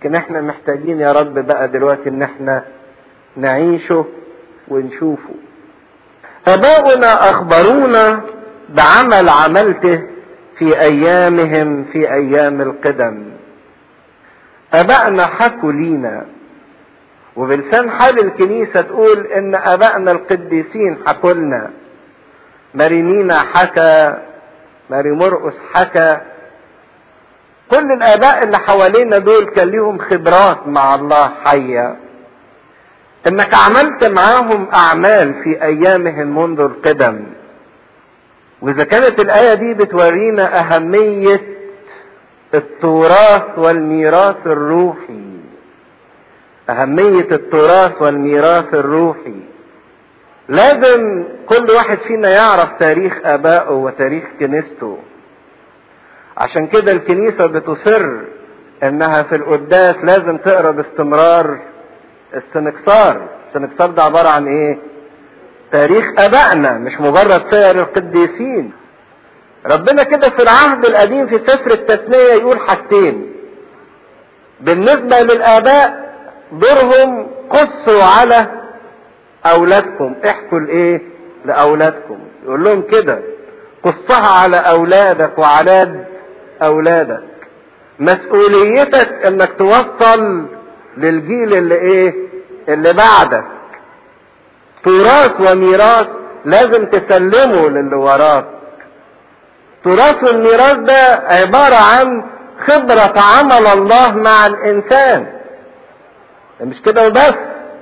لكن احنا محتاجين يا رب بقى دلوقتي ان احنا نعيشه ونشوفه اباؤنا اخبرونا بعمل عملته في ايامهم في ايام القدم ابائنا حكوا لينا وبلسان حال الكنيسة تقول ان ابائنا القديسين حكوا لنا مارينينا حكى ماري مرقس حكى كل الاباء اللي حوالينا دول كان ليهم خبرات مع الله حية انك عملت معاهم اعمال في ايامهم منذ القدم واذا كانت الايه دي بتورينا اهميه التراث والميراث الروحي اهميه التراث والميراث الروحي لازم كل واحد فينا يعرف تاريخ ابائه وتاريخ كنيسته عشان كده الكنيسه بتصر انها في القداس لازم تقرا باستمرار السنكسار السنكسار ده عباره عن ايه تاريخ ابائنا مش مجرد سير القديسين ربنا كده في العهد القديم في سفر التثنية يقول حاجتين بالنسبة للآباء دورهم قصوا على أولادكم احكوا لإيه لأولادكم يقول لهم كده قصها على أولادك وعلى أولادك مسؤوليتك انك توصل للجيل اللي ايه اللي بعدك تراث وميراث لازم تسلمه للي وراك تراث الميراث ده عبارة عن خبرة عمل الله مع الإنسان مش كده وبس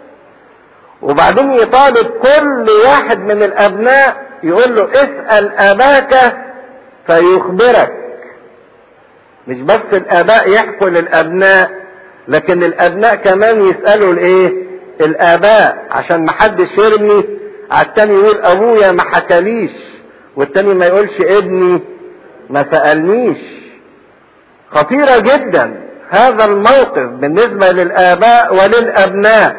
وبعدين يطالب كل واحد من الأبناء يقول له اسأل أباك فيخبرك مش بس الآباء يحكوا للأبناء لكن الأبناء كمان يسألوا الإيه؟ الآباء عشان محدش يرمي على التاني يقول أبويا ما حكاليش والتاني ما يقولش ابني ما سألنيش خطيرة جدا هذا الموقف بالنسبة للآباء وللأبناء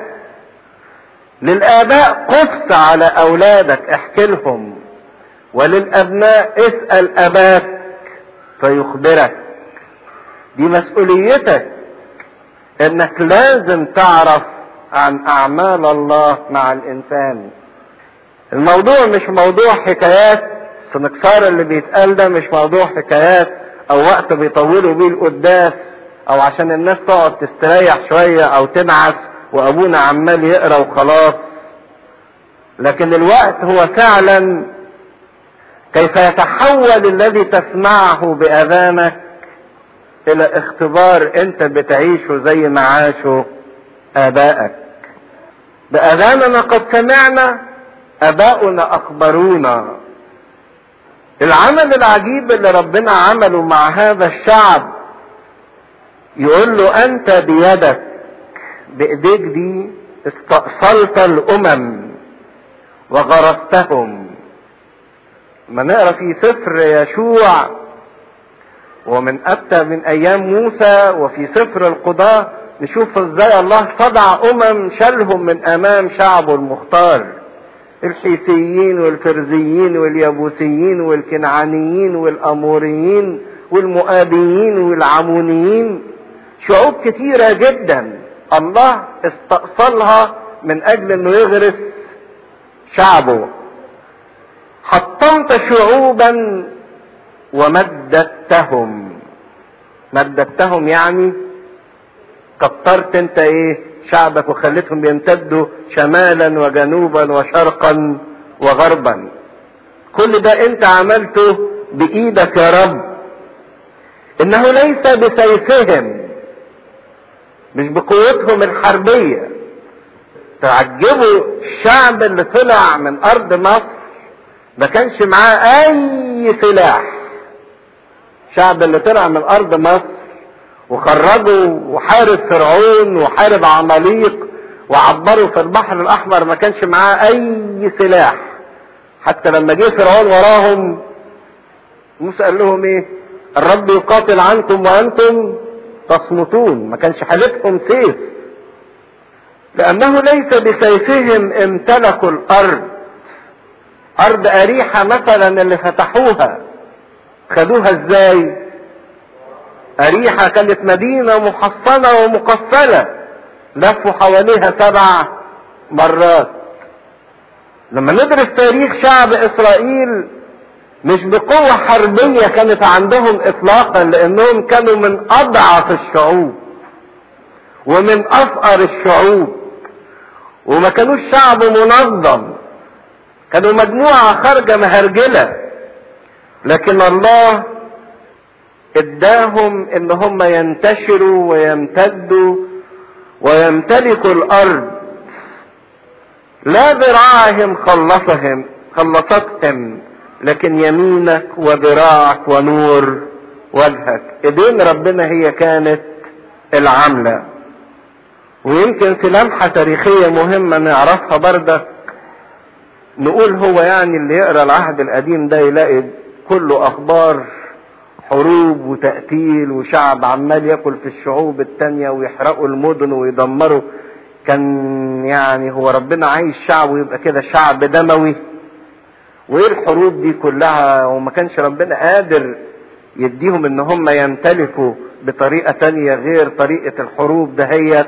للآباء قص على أولادك احكي لهم وللأبناء اسأل أباك فيخبرك دي مسؤوليتك انك لازم تعرف عن اعمال الله مع الانسان الموضوع مش موضوع حكايات سنكسار اللي بيتقال ده مش موضوع حكايات او وقت بيطولوا بيه القداس او عشان الناس تقعد تستريح شوية او تنعس وابونا عمال يقرا وخلاص لكن الوقت هو فعلا كيف يتحول الذي تسمعه باذانك الى اختبار انت بتعيشه زي ما عاشوا ابائك باذاننا قد سمعنا اباؤنا اخبرونا العمل العجيب اللي ربنا عمله مع هذا الشعب يقول له انت بيدك بايديك دي استأصلت الامم وغرستهم ما نقرا في سفر يشوع ومن أتى من أيام موسى وفي سفر القضاة نشوف ازاي الله صدع أمم شالهم من أمام شعبه المختار الحيسيين والفرزيين واليابوسيين والكنعانيين والأموريين والمؤابيين والعمونيين شعوب كتيرة جدا الله استأصلها من أجل أنه يغرس شعبه حطمت شعوبا ومددتهم مددتهم يعني كترت انت ايه شعبك وخليتهم بيمتدوا شمالا وجنوبا وشرقا وغربا كل ده انت عملته بايدك يا رب انه ليس بسيفهم مش بقوتهم الحربية تعجبوا الشعب اللي طلع من ارض مصر ما كانش معاه اي سلاح الشعب اللي طلع من ارض مصر وخرجوا وحارب فرعون وحارب عماليق وعبروا في البحر الاحمر ما كانش معاه اي سلاح حتى لما جه فرعون وراهم موسى قال لهم ايه الرب يقاتل عنكم وانتم تصمتون ما كانش حالتهم سيف لانه ليس بسيفهم امتلكوا الارض ارض اريحة مثلا اللي فتحوها خدوها ازاي أريحة كانت مدينة محصنة ومقفلة لفوا حواليها سبع مرات لما ندرس تاريخ شعب إسرائيل مش بقوة حربية كانت عندهم إطلاقا لأنهم كانوا من أضعف الشعوب ومن أفقر الشعوب وما كانوش شعب منظم كانوا مجموعة خارجة مهرجلة لكن الله اداهم ان هم ينتشروا ويمتدوا ويمتلكوا الارض لا ذراعهم خلصهم خلصتهم لكن يمينك وذراعك ونور وجهك ايدين ربنا هي كانت العاملة ويمكن في لمحة تاريخية مهمة نعرفها بردك نقول هو يعني اللي يقرا العهد القديم ده يلاقي كله اخبار حروب وتقتيل وشعب عمال ياكل في الشعوب التانية ويحرقوا المدن ويدمروا كان يعني هو ربنا عايز شعبه يبقى كده شعب دموي وايه الحروب دي كلها وما كانش ربنا قادر يديهم ان هم يمتلكوا بطريقة تانية غير طريقة الحروب دهيت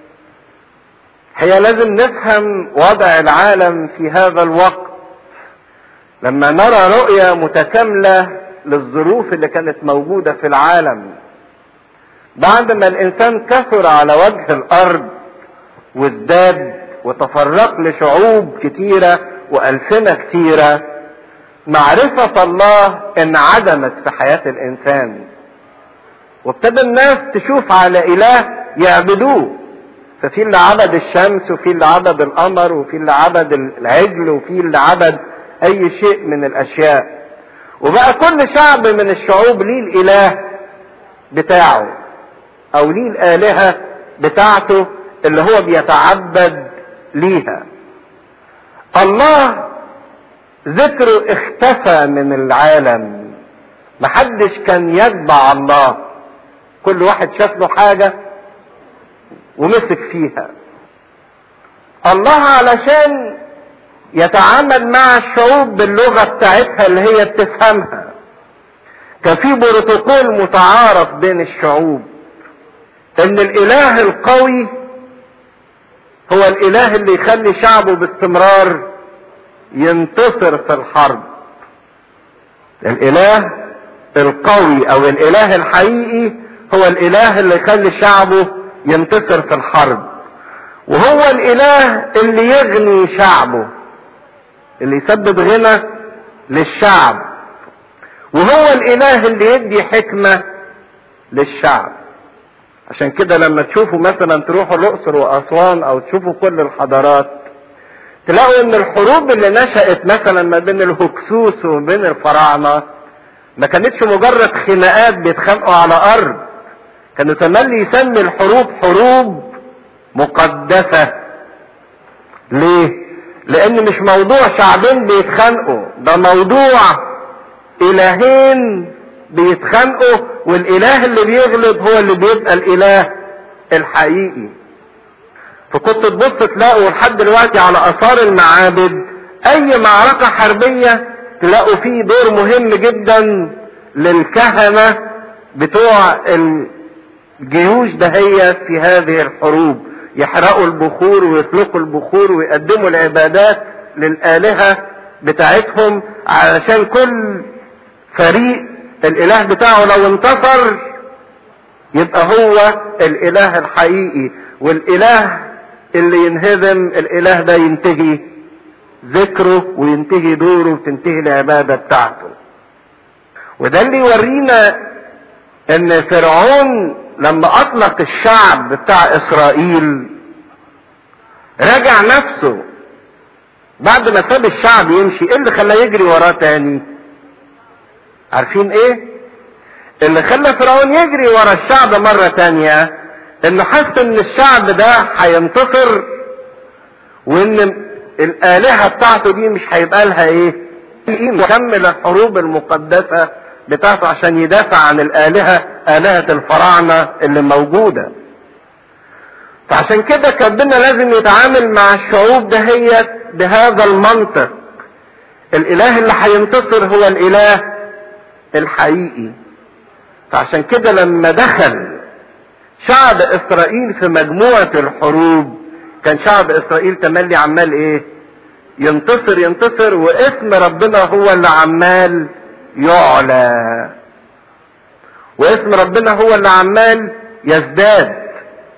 هي لازم نفهم وضع العالم في هذا الوقت لما نرى رؤية متكاملة للظروف اللي كانت موجودة في العالم بعد ما الانسان كثر على وجه الارض وازداد وتفرق لشعوب كتيرة والسنة كتيرة معرفة الله انعدمت في حياة الانسان وابتدى الناس تشوف على اله يعبدوه ففي اللي عبد الشمس وفي اللي عبد القمر وفي اللي عبد العجل وفي اللي عبد اي شيء من الاشياء وبقى كل شعب من الشعوب ليه الاله بتاعه او ليه الالهه بتاعته اللي هو بيتعبد ليها الله ذكره اختفى من العالم محدش كان يتبع الله كل واحد شاف له حاجه ومسك فيها الله علشان يتعامل مع الشعوب باللغه بتاعتها اللي هي بتفهمها كان في بروتوكول متعارف بين الشعوب ان الاله القوي هو الاله اللي يخلي شعبه باستمرار ينتصر في الحرب الاله القوي او الاله الحقيقي هو الاله اللي يخلي شعبه ينتصر في الحرب وهو الاله اللي يغني شعبه اللي يسبب غنى للشعب وهو الاله اللي يدي حكمة للشعب عشان كده لما تشوفوا مثلا تروحوا الاقصر واسوان او تشوفوا كل الحضارات تلاقوا ان الحروب اللي نشأت مثلا ما بين الهكسوس وما بين الفراعنة ما كانتش مجرد خناقات بيتخانقوا على ارض كانوا تملي يسمي الحروب حروب مقدسة ليه لان مش موضوع شعبين بيتخانقوا ده موضوع الهين بيتخانقوا والاله اللي بيغلب هو اللي بيبقى الاله الحقيقي فكنت تبص تلاقوا لحد دلوقتي على اثار المعابد اي معركة حربية تلاقوا فيه دور مهم جدا للكهنة بتوع الجيوش دهيت في هذه الحروب يحرقوا البخور ويطلقوا البخور ويقدموا العبادات للآلهة بتاعتهم علشان كل فريق الاله بتاعه لو انتصر يبقى هو الاله الحقيقي والاله اللي ينهزم الاله ده ينتهي ذكره وينتهي دوره وتنتهي العبادة بتاعته وده اللي يورينا ان فرعون لما اطلق الشعب بتاع اسرائيل رجع نفسه بعد ما ساب الشعب يمشي ايه اللي خلاه يجري وراه تاني عارفين ايه اللي خلى فرعون يجري ورا الشعب مرة تانية انه حس ان الشعب ده هينتصر وان الالهة بتاعته دي مش هيبقى لها ايه يكمل الحروب المقدسة بتاعته عشان يدافع عن الالهة الهة الفراعنة اللي موجودة فعشان كده ربنا لازم يتعامل مع الشعوب دهيت بهذا المنطق الاله اللي هينتصر هو الاله الحقيقي فعشان كده لما دخل شعب اسرائيل في مجموعة الحروب كان شعب اسرائيل تملي عمال ايه ينتصر ينتصر واسم ربنا هو اللي عمال يعلى واسم ربنا هو اللي عمال يزداد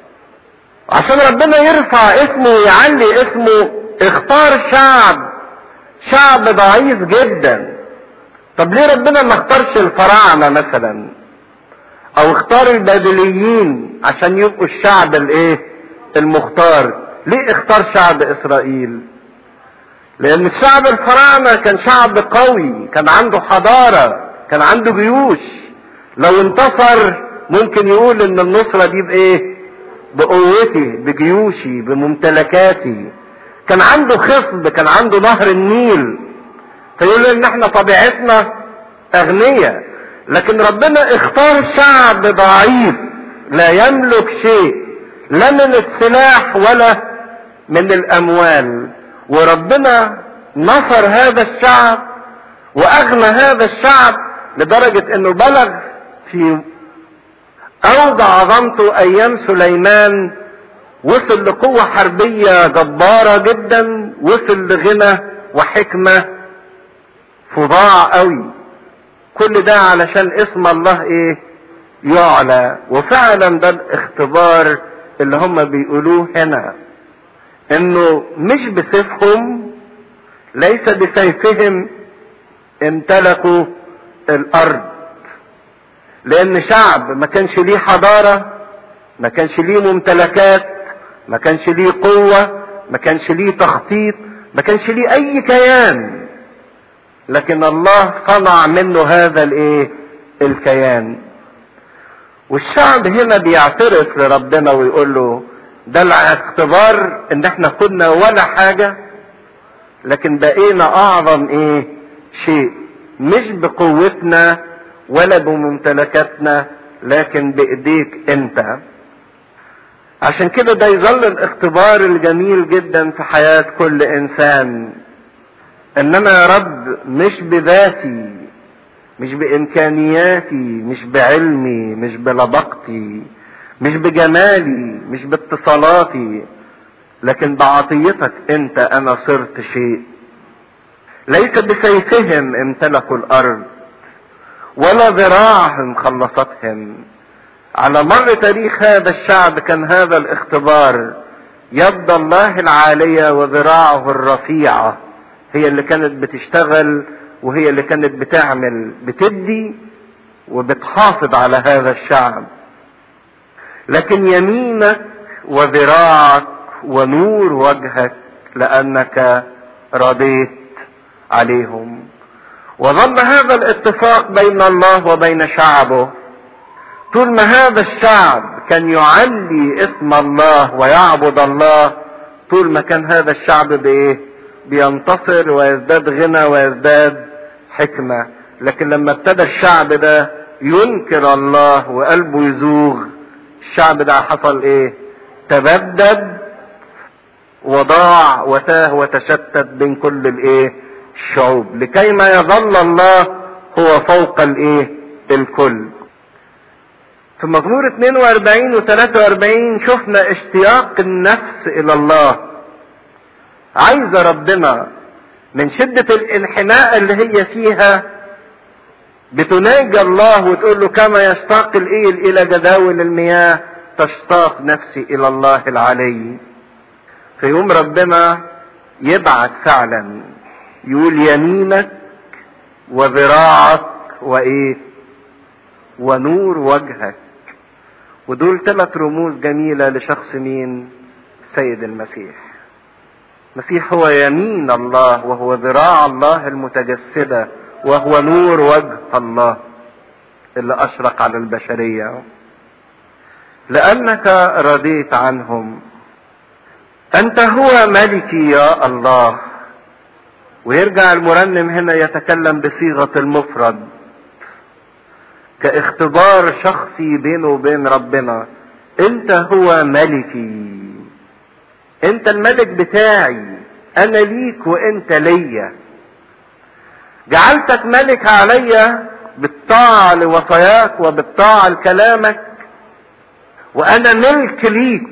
عشان ربنا يرفع اسمه ويعلي اسمه اختار شعب شعب ضعيف جدا طب ليه ربنا ما اختارش الفراعنة مثلا او اختار البابليين عشان يبقوا الشعب الايه المختار ليه اختار شعب اسرائيل لان الشعب الفراعنة كان شعب قوي كان عنده حضارة كان عنده جيوش لو انتصر ممكن يقول ان النصرة دي بايه بقوتي بجيوشي بممتلكاتي كان عنده خصب كان عنده نهر النيل فيقول ان احنا طبيعتنا اغنياء لكن ربنا اختار شعب ضعيف لا يملك شيء لا من السلاح ولا من الاموال وربنا نصر هذا الشعب واغنى هذا الشعب لدرجة انه بلغ في اوضع عظمته ايام سليمان وصل لقوة حربية جبارة جدا وصل لغنى وحكمة فظاع قوي كل ده علشان اسم الله ايه يعلى وفعلا ده الاختبار اللي هم بيقولوه هنا انه مش بسيفهم ليس بسيفهم امتلكوا الارض لان شعب ما كانش ليه حضارة ما كانش ليه ممتلكات ما كانش ليه قوة ما كانش ليه تخطيط ما كانش ليه اي كيان لكن الله صنع منه هذا الايه الكيان والشعب هنا بيعترف لربنا ويقول له ده الاختبار ان احنا كنا ولا حاجة لكن بقينا اعظم ايه شيء مش بقوتنا ولا بممتلكاتنا لكن بايديك انت عشان كده ده يظل الاختبار الجميل جدا في حياة كل انسان انما يا رب مش بذاتي مش بامكانياتي مش بعلمي مش بلبقتي مش بجمالي مش باتصالاتي لكن بعطيتك انت انا صرت شيء ليس بسيفهم امتلكوا الارض ولا ذراعهم خلصتهم على مر تاريخ هذا الشعب كان هذا الاختبار يد الله العالية وذراعه الرفيعة هي اللي كانت بتشتغل وهي اللي كانت بتعمل بتدي وبتحافظ على هذا الشعب لكن يمينك وذراعك ونور وجهك لانك رضيت عليهم وظل هذا الاتفاق بين الله وبين شعبه طول ما هذا الشعب كان يعلي اسم الله ويعبد الله طول ما كان هذا الشعب بايه بينتصر ويزداد غنى ويزداد حكمة لكن لما ابتدى الشعب ده ينكر الله وقلبه يزوغ الشعب ده حصل ايه تبدد وضاع وتاه وتشتت بين كل الايه الشعوب لكي ما يظل الله هو فوق الايه الكل في مزمور 42 و 43 شفنا اشتياق النفس الى الله عايزة ربنا من شدة الانحناء اللي هي فيها بتناجى الله وتقول له كما يشتاق الايل الى جداول المياه تشتاق نفسي الى الله العلي في يوم ربنا يبعت فعلا يقول يمينك وذراعك وايه ونور وجهك ودول ثلاث رموز جميلة لشخص مين السيد المسيح المسيح هو يمين الله وهو ذراع الله المتجسدة وهو نور وجه الله اللي أشرق على البشرية لأنك رضيت عنهم أنت هو ملكي يا الله ويرجع المرنم هنا يتكلم بصيغة المفرد كاختبار شخصي بينه وبين ربنا انت هو ملكي انت الملك بتاعي انا ليك وانت ليا جعلتك ملك عليا بالطاعة لوصاياك وبالطاعة لكلامك وانا ملك ليك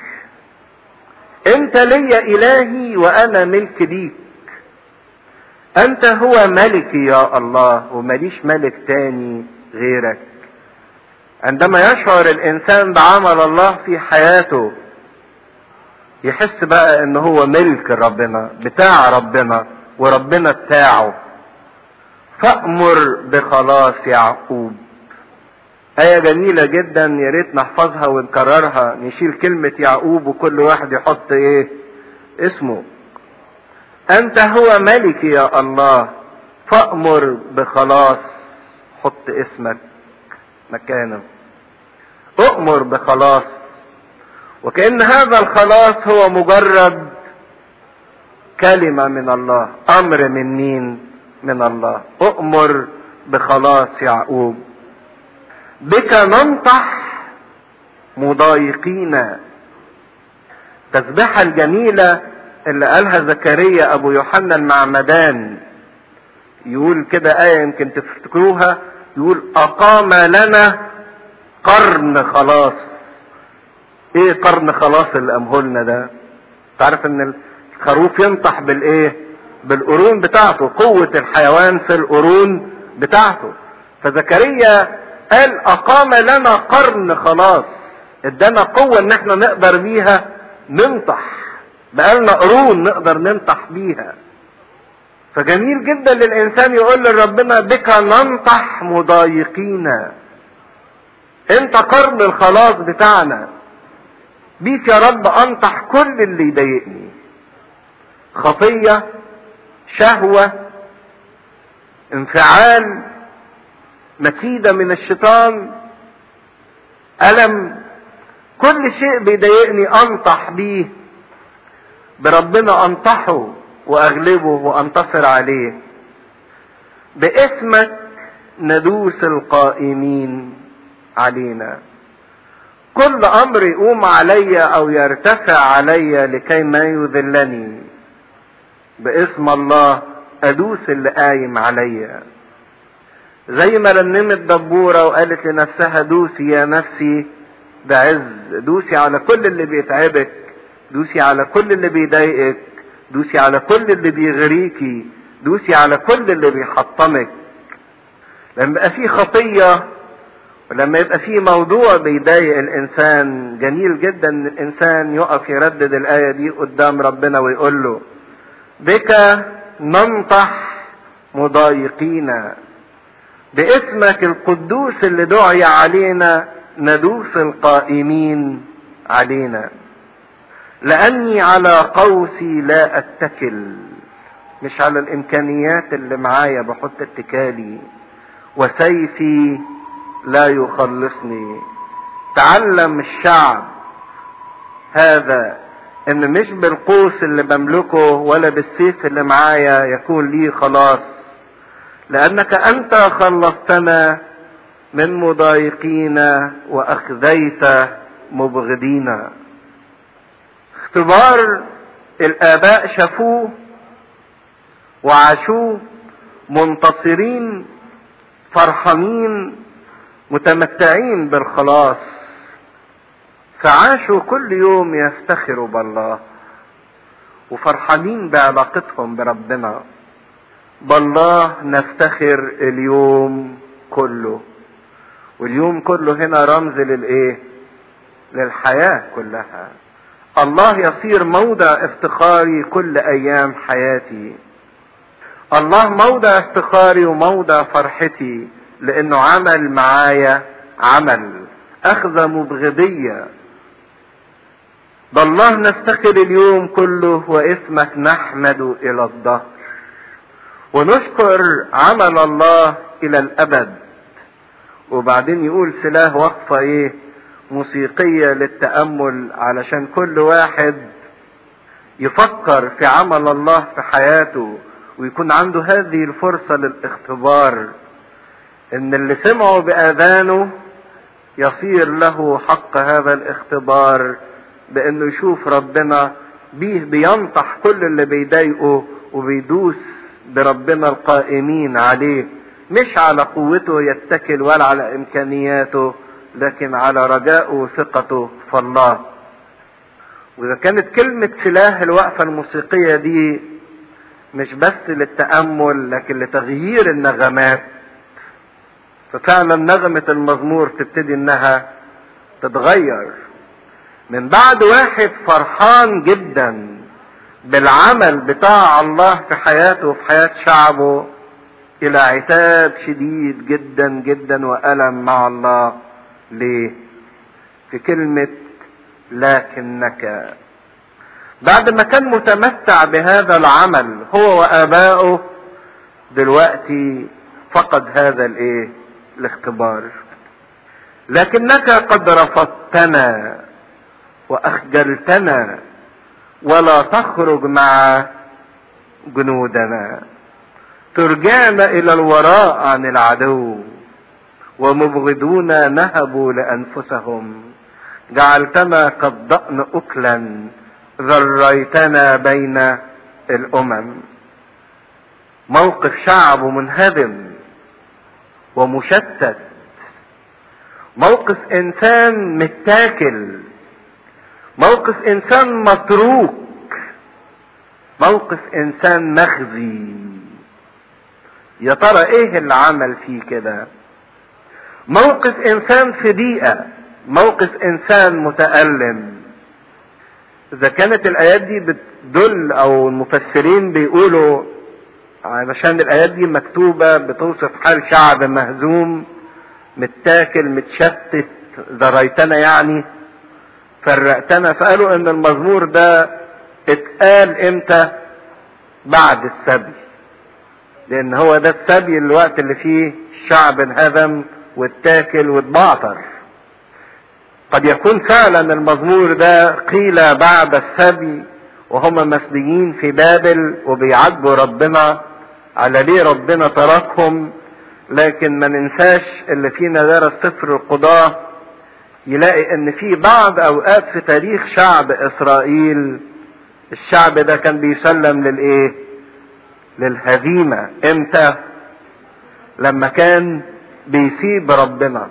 انت ليا الهي وانا ملك ليك انت هو ملكي يا الله ومليش ملك تاني غيرك عندما يشعر الانسان بعمل الله في حياته يحس بقى ان هو ملك ربنا بتاع ربنا وربنا بتاعه فأمر بخلاص يعقوب آية جميلة جدا يا ريت نحفظها ونكررها نشيل كلمة يعقوب وكل واحد يحط ايه اسمه أنت هو ملكي يا الله فأمر بخلاص حط اسمك مكانه أؤمر بخلاص وكأن هذا الخلاص هو مجرد كلمة من الله أمر من مين من الله أؤمر بخلاص يعقوب بك ننطح مضايقين تسبحة الجميلة اللي قالها زكريا أبو يوحنا المعمدان يقول كده آية يمكن تفتكروها يقول أقام لنا قرن خلاص ايه قرن خلاص اللي امهلنا ده تعرف ان الخروف ينطح بالايه بالقرون بتاعته قوة الحيوان في القرون بتاعته فزكريا قال اقام لنا قرن خلاص ادانا قوة ان احنا نقدر بيها ننطح بقالنا قرون نقدر ننطح بيها فجميل جدا للانسان يقول لربنا بك ننطح مضايقين انت قرن الخلاص بتاعنا بيك يا رب انطح كل اللي يضايقني خطية شهوة انفعال مكيدة من الشيطان ألم كل شيء بيضايقني أنطح بيه بربنا أنطحه وأغلبه وأنتصر عليه باسمك ندوس القائمين علينا كل امر يقوم علي او يرتفع علي لكي ما يذلني باسم الله ادوس اللي قايم عليا زي ما رنمت دبورة وقالت لنفسها دوسي يا نفسي بعز دوسي على كل اللي بيتعبك دوسي على كل اللي بيضايقك دوسي على كل اللي بيغريكي دوسي على كل اللي بيحطمك لما يبقى في خطيه ولما يبقى في موضوع بيضايق الانسان جميل جدا ان الانسان يقف يردد الايه دي قدام ربنا ويقول له بك ننطح مضايقين باسمك القدوس اللي دعي علينا ندوس القائمين علينا لاني على قوسي لا اتكل مش على الامكانيات اللي معايا بحط اتكالي وسيفي لا يخلصني تعلم الشعب هذا ان مش بالقوس اللي بملكه ولا بالسيف اللي معايا يكون لي خلاص لانك انت خلصتنا من مضايقين واخذيت مبغضين اختبار الاباء شافوه وعاشوه منتصرين فرحانين متمتعين بالخلاص فعاشوا كل يوم يفتخروا بالله وفرحانين بعلاقتهم بربنا بالله نفتخر اليوم كله واليوم كله هنا رمز للايه للحياة كلها الله يصير موضع افتخاري كل ايام حياتي الله موضع افتخاري وموضع فرحتي لانه عمل معايا عمل اخذ مبغضية ده الله نفتخر اليوم كله واسمك نحمد الى الظهر ونشكر عمل الله الى الابد وبعدين يقول سلاح وقفة ايه موسيقية للتأمل علشان كل واحد يفكر في عمل الله في حياته ويكون عنده هذه الفرصة للاختبار ان اللي سمعوا باذانه يصير له حق هذا الاختبار بانه يشوف ربنا بيه بينطح كل اللي بيضايقه وبيدوس بربنا القائمين عليه مش على قوته يتكل ولا على امكانياته لكن على رجائه وثقته في الله واذا كانت كلمة سلاح الوقفة الموسيقية دي مش بس للتأمل لكن لتغيير النغمات ففعلا نغمة المزمور تبتدي انها تتغير من بعد واحد فرحان جدا بالعمل بتاع الله في حياته وفي حياة شعبه الى عتاب شديد جدا جدا والم مع الله ليه في كلمة لكنك بعد ما كان متمتع بهذا العمل هو وابائه دلوقتي فقد هذا الايه الاختبار لكنك قد رفضتنا واخجلتنا ولا تخرج مع جنودنا ترجعنا الى الوراء عن العدو ومبغضون نهبوا لانفسهم جعلتنا كالضأن اكلا ذريتنا بين الامم موقف شعب منهدم ومشتت موقف انسان متاكل موقف انسان متروك موقف انسان مخزي يا ترى ايه اللي عمل فيه كده موقف انسان في ضيقه موقف انسان متالم اذا كانت الايات دي بتدل او المفسرين بيقولوا علشان الايات دي مكتوبه بتوصف حال شعب مهزوم متاكل متشتت ذريتنا يعني فرقتنا فقالوا ان المزمور ده اتقال امتى بعد السبي لان هو ده السبي الوقت اللي فيه الشعب انهزم واتاكل واتبعتر قد يكون فعلا المزمور ده قيل بعد السبي وهم مسبيين في بابل وبيعاتبوا ربنا على ليه ربنا تركهم لكن ما ننساش اللي فينا درس سفر القضاة يلاقي ان في بعض اوقات في تاريخ شعب اسرائيل الشعب ده كان بيسلم للايه للهزيمة امتى لما كان بيسيب ربنا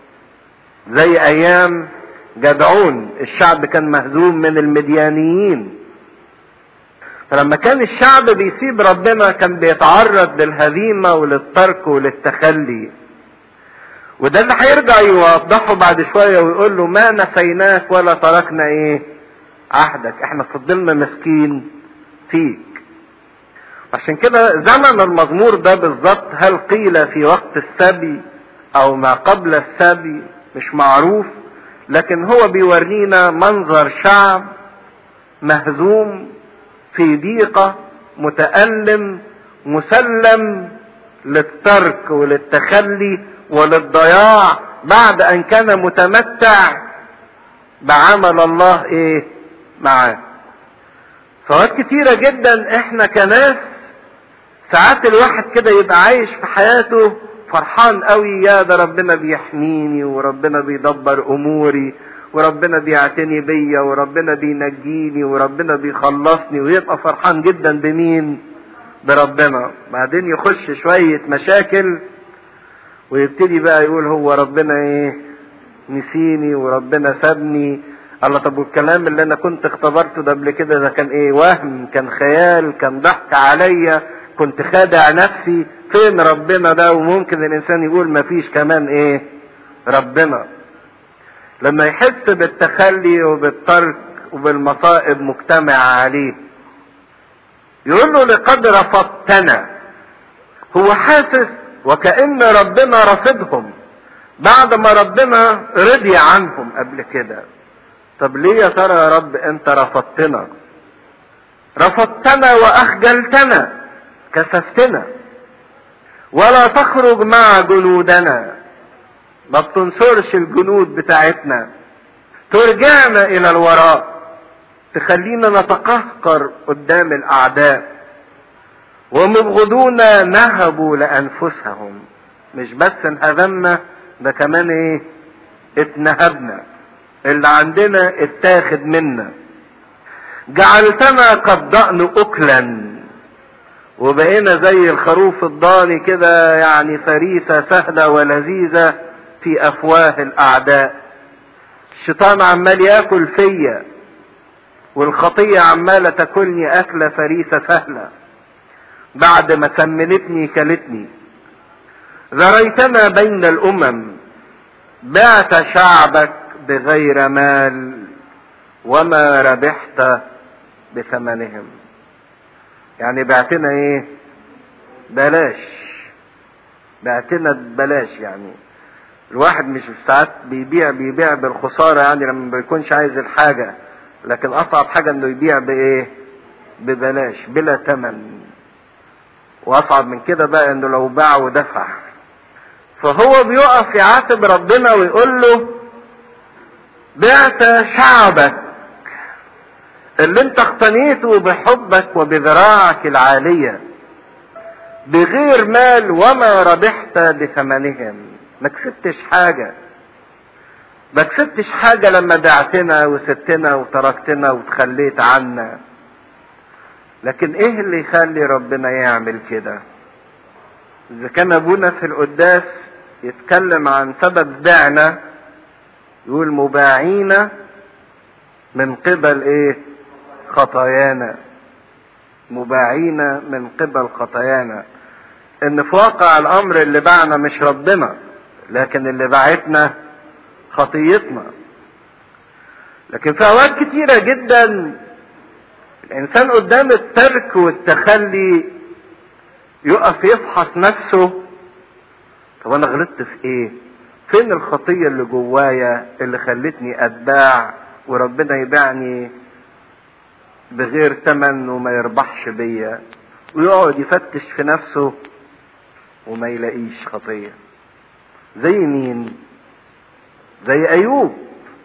زي ايام جدعون الشعب كان مهزوم من المديانيين فلما كان الشعب بيسيب ربنا كان بيتعرض للهزيمة وللترك وللتخلي وده اللي هيرجع يوضحه بعد شوية ويقول له ما نسيناك ولا تركنا ايه عهدك احنا فضلنا مسكين فيك عشان كده زمن المزمور ده بالظبط هل قيل في وقت السبي او ما قبل السبي مش معروف لكن هو بيورينا منظر شعب مهزوم في ضيقة متألم مسلم للترك وللتخلي وللضياع بعد ان كان متمتع بعمل الله ايه معاه فوقت كتيرة جدا احنا كناس ساعات الواحد كده يبقى عايش في حياته فرحان قوي يا ده ربنا بيحميني وربنا بيدبر اموري وربنا بيعتني بيا وربنا بينجيني وربنا بيخلصني ويبقى فرحان جدا بمين بربنا بعدين يخش شوية مشاكل ويبتدي بقى يقول هو ربنا ايه نسيني وربنا سابني الله طب والكلام اللي انا كنت اختبرته ده قبل كده ده كان ايه وهم كان خيال كان ضحك عليا كنت خادع نفسي فين ربنا ده وممكن الانسان يقول مفيش كمان ايه ربنا لما يحس بالتخلي وبالترك وبالمصائب مجتمع عليه يقول له لقد رفضتنا هو حاسس وكأن ربنا رفضهم بعد ما ربنا رضي عنهم قبل كده طب ليه يا ترى يا رب انت رفضتنا رفضتنا واخجلتنا كسفتنا ولا تخرج مع جنودنا ما بتنصرش الجنود بتاعتنا ترجعنا الى الوراء تخلينا نتقهقر قدام الاعداء ومبغضون نهبوا لانفسهم مش بس انهزمنا ده كمان ايه اتنهبنا اللي عندنا اتاخد منا جعلتنا قد ضأن اكلا وبقينا زي الخروف الضاني كده يعني فريسة سهلة ولذيذة في افواه الاعداء الشيطان عمال ياكل فيا والخطية عمالة تاكلني اكلة فريسة سهلة بعد ما سمنتني كلتني ذريتنا بين الامم بعت شعبك بغير مال وما ربحت بثمنهم يعني بعتنا ايه بلاش بعتنا ببلاش يعني الواحد مش ساعات بيبيع بيبيع بالخسارة يعني لما ما بيكونش عايز الحاجة لكن اصعب حاجة انه يبيع بايه ببلاش بلا ثمن واصعب من كده بقى انه لو باع ودفع فهو بيقف يعاتب ربنا ويقول له بعت شعبك اللي انت اقتنيته بحبك وبذراعك العالية بغير مال وما ربحت بثمنهم ما كسبتش حاجة ما كسبتش حاجة لما بعتنا وسبتنا وتركتنا وتخليت عنا لكن ايه اللي يخلي ربنا يعمل كده اذا كان ابونا في القداس يتكلم عن سبب بعنا يقول مباعين من قبل ايه خطايانا مباعين من قبل خطايانا ان في واقع الامر اللي باعنا مش ربنا لكن اللي باعتنا خطيتنا لكن في اوقات كتيرة جدا الانسان قدام الترك والتخلي يقف يفحص نفسه طب انا غلطت في ايه فين الخطية اللي جوايا اللي خلتني اتباع وربنا يبيعني بغير تمن وما يربحش بيا ويقعد يفتش في نفسه وما يلاقيش خطية زي مين زي ايوب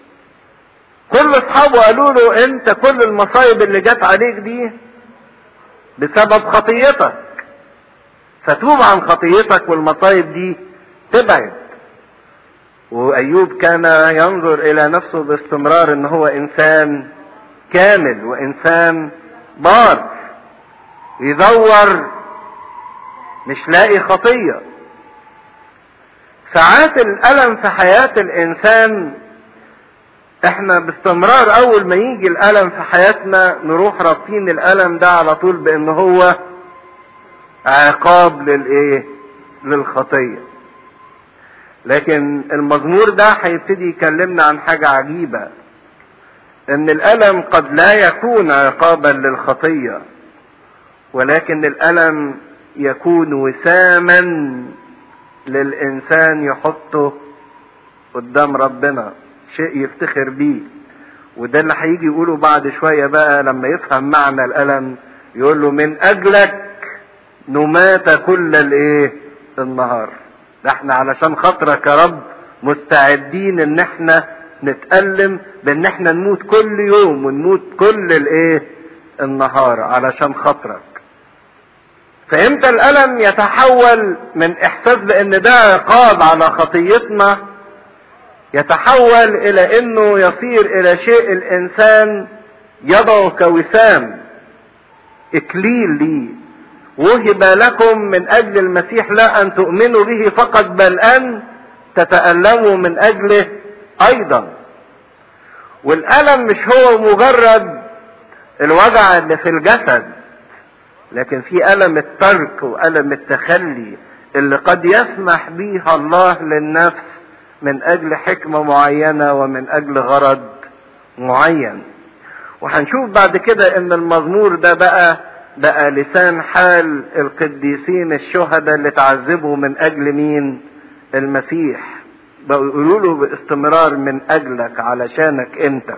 كل اصحابه قالوا له انت كل المصايب اللي جت عليك دي بسبب خطيتك فتوب عن خطيتك والمصايب دي تبعد وايوب كان ينظر الى نفسه باستمرار ان هو انسان كامل وانسان بار يدور مش لاقي خطيه ساعات الالم في حياه الانسان احنا باستمرار اول ما يجي الالم في حياتنا نروح رابطين الالم ده على طول بان هو عقاب للايه للخطيه لكن المزمور ده هيبتدي يكلمنا عن حاجه عجيبه ان الالم قد لا يكون عقابا للخطيه ولكن الالم يكون وساما للانسان يحطه قدام ربنا شيء يفتخر بيه وده اللي هيجي يقوله بعد شويه بقى لما يفهم معنى الالم يقول له من اجلك نمات كل الايه النهار ده احنا علشان خاطرك يا رب مستعدين ان احنا نتألم بان احنا نموت كل يوم ونموت كل الايه النهار علشان خاطرك فامتى الالم يتحول من احساس بان ده عقاب على خطيتنا يتحول الى انه يصير الى شيء الانسان يضعه كوسام اكليل ليه وهب لكم من اجل المسيح لا ان تؤمنوا به فقط بل ان تتألموا من اجله ايضا والالم مش هو مجرد الوجع اللي في الجسد لكن في الم الترك والم التخلي اللي قد يسمح بيها الله للنفس من اجل حكمه معينه ومن اجل غرض معين وهنشوف بعد كده ان المزمور ده بقى بقى لسان حال القديسين الشهداء اللي تعذبوا من اجل مين المسيح بقوا يقولوا له باستمرار من اجلك علشانك انت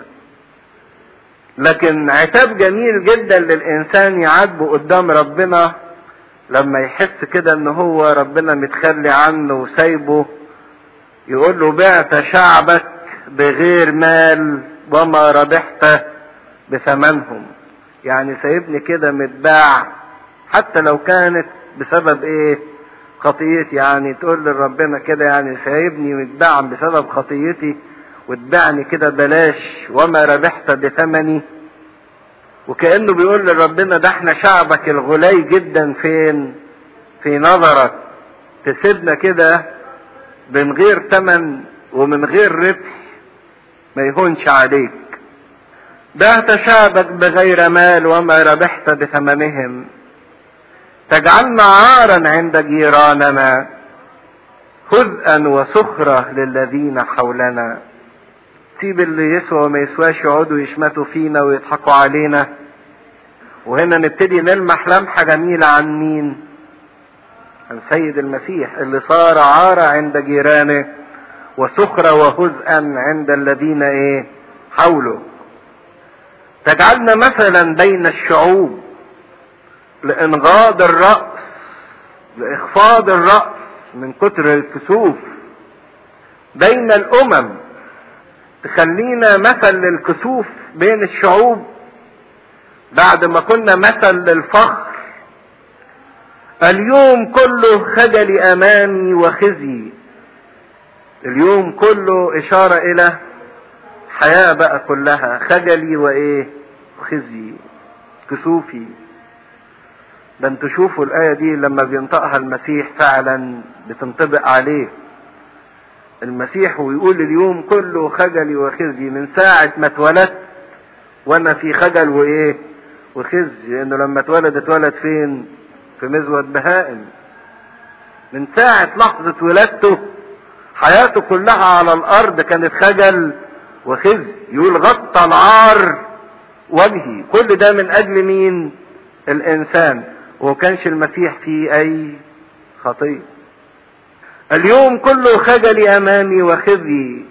لكن عتاب جميل جدا للانسان يعاتبه قدام ربنا لما يحس كده ان هو ربنا متخلي عنه وسايبه يقول له بعت شعبك بغير مال وما ربحت بثمنهم يعني سايبني كده متباع حتى لو كانت بسبب ايه خطيتي يعني تقول لربنا كده يعني سايبني متباع بسبب خطيتي وتباعني كده بلاش وما ربحت بثمني وكأنه بيقول لربنا ده احنا شعبك الغلي جدا فين في نظرك تسيبنا كده من غير تمن ومن غير ربح ما يهونش عليك بعت شعبك بغير مال وما ربحت بثمنهم تجعلنا عارا عند جيراننا خذءا وسخرة للذين حولنا سيب اللي يسوى وما يسواش يقعدوا يشمتوا فينا ويضحكوا علينا وهنا نبتدي نلمح لمحة جميلة عن مين عن سيد المسيح اللي صار عارة عند جيرانه وسخرة وهزءا عند الذين ايه حوله تجعلنا مثلا بين الشعوب لانغاض الرأس لاخفاض الرأس من كتر الكسوف بين الامم تخلينا مثل للكسوف بين الشعوب بعد ما كنا مثل للفخر اليوم كله خجل امامي وخزي اليوم كله اشارة الى حياة بقى كلها خجلي وايه خزي كسوفي ده انتوا شوفوا الآية دي لما بينطقها المسيح فعلا بتنطبق عليه المسيح ويقول اليوم كله خجلي وخزي من ساعة ما اتولدت وانا في خجل وايه وخزي لانه لما اتولد اتولد فين في مزود بهائم من ساعة لحظة ولادته حياته كلها على الارض كانت خجل وخزي يقول غطى العار وجهي كل ده من اجل مين الانسان وكانش المسيح فيه اي خطيه اليوم كله خجلي امامي وخزي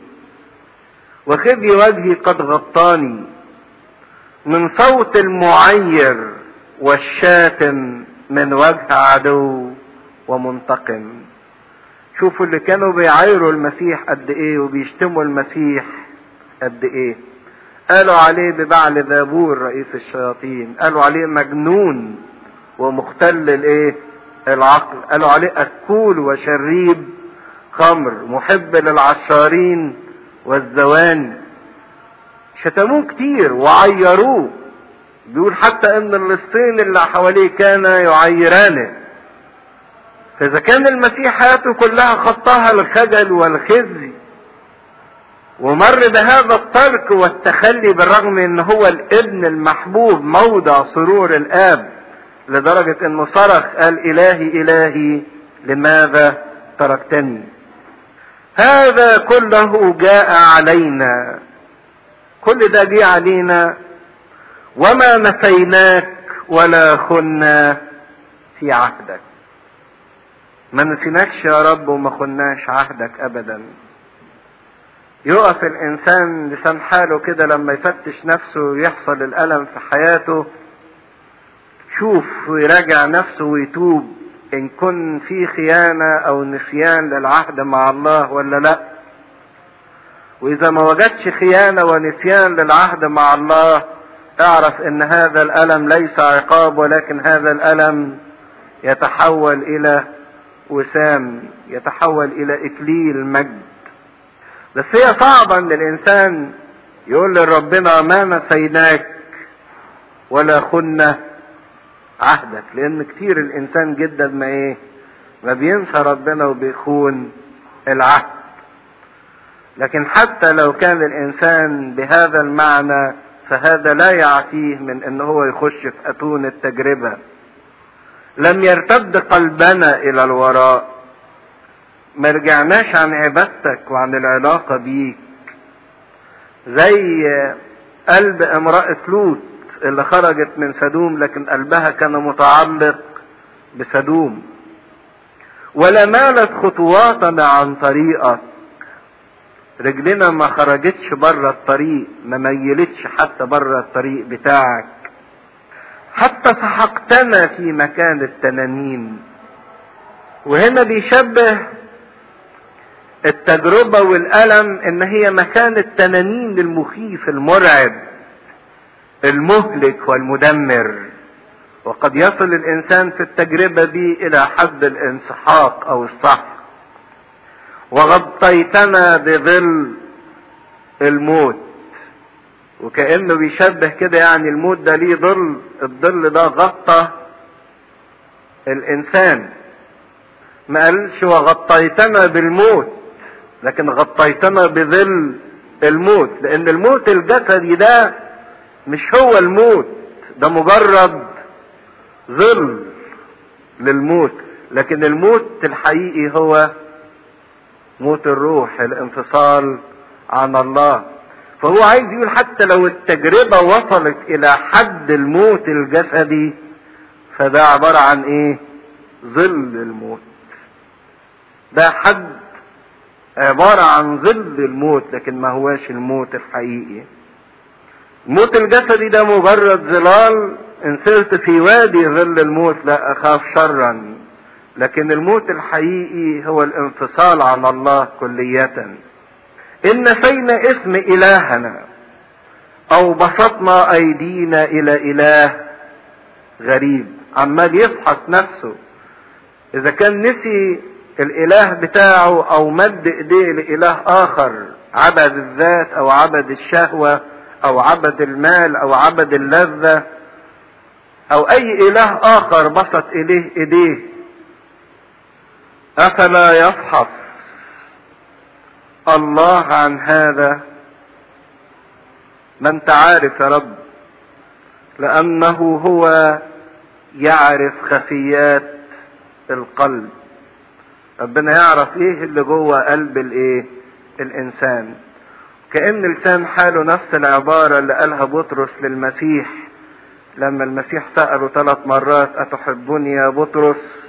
وخزي وجهي قد غطاني من صوت المعير والشاتم من وجه عدو ومنتقم شوفوا اللي كانوا بيعايروا المسيح قد ايه وبيشتموا المسيح قد ايه قالوا عليه ببعل ذابور رئيس الشياطين قالوا عليه مجنون ومختل الايه العقل قالوا عليه اكول وشريب خمر محب للعشارين والزواني شتموه كتير وعيروه بيقول حتى ان اللصين اللي حواليه كان يعيرانه فاذا كان المسيح حياته كلها خطاها الخجل والخزي ومر بهذا الترك والتخلي بالرغم ان هو الابن المحبوب موضع سرور الاب لدرجة انه صرخ قال الهي الهي لماذا تركتني هذا كله جاء علينا كل ده جه علينا وما نسيناك ولا خنا في عهدك ما نسيناكش يا رب وما خناش عهدك ابدا يقف الانسان لسان حاله كده لما يفتش نفسه ويحصل الالم في حياته شوف ويراجع نفسه ويتوب ان كن في خيانة او نسيان للعهد مع الله ولا لا واذا ما وجدش خيانة ونسيان للعهد مع الله اعرف ان هذا الالم ليس عقاب ولكن هذا الالم يتحول الى وسام يتحول الى اكليل مجد بس هي صعبة ان الانسان يقول لربنا ما نسيناك ولا خنا عهدك لان كتير الانسان جدا ما ايه ما بينسى ربنا وبيخون العهد لكن حتى لو كان الانسان بهذا المعنى فهذا لا يعفيه من ان هو يخش في اتون التجربة لم يرتد قلبنا الى الوراء ما رجعناش عن عبادتك وعن العلاقة بيك زي قلب امرأة لوط اللي خرجت من سدوم لكن قلبها كان متعلق بسدوم ولا مالت خطواتنا عن طريقك رجلنا ما خرجتش بره الطريق ما ميلتش حتى بره الطريق بتاعك حتى سحقتنا في مكان التنانين وهنا بيشبه التجربة والألم إن هي مكان التنانين المخيف المرعب المهلك والمدمر وقد يصل الإنسان في التجربة دي إلى حد الانسحاق أو السحق وغطيتنا بظل الموت وكأنه بيشبه كده يعني الموت ده ليه ظل الظل ده غطى الإنسان ما قالش وغطيتنا بالموت لكن غطيتنا بظل الموت لأن الموت الجسدي ده مش هو الموت ده مجرد ظل للموت لكن الموت الحقيقي هو موت الروح الانفصال عن الله فهو عايز يقول حتى لو التجربة وصلت إلى حد الموت الجسدي فده عبارة عن إيه؟ ظل الموت. ده حد عبارة عن ظل الموت لكن ما هواش الموت الحقيقي. الموت الجسدي ده مجرد ظلال إن سرت في وادي ظل الموت لا أخاف شرا. لكن الموت الحقيقي هو الانفصال عن الله كلية. إن نسينا اسم إلهنا أو بسطنا أيدينا إلى إله غريب عمال يفحص نفسه إذا كان نسي الإله بتاعه أو مد إيديه لإله آخر عبد الذات أو عبد الشهوة أو عبد المال أو عبد اللذة أو أي إله آخر بسط إليه إيديه أفلا يفحص الله عن هذا ما انت عارف يا رب لانه هو يعرف خفيات القلب ربنا يعرف ايه اللي جوه قلب الايه الانسان كان لسان حاله نفس العباره اللي قالها بطرس للمسيح لما المسيح ساله ثلاث مرات اتحبني يا بطرس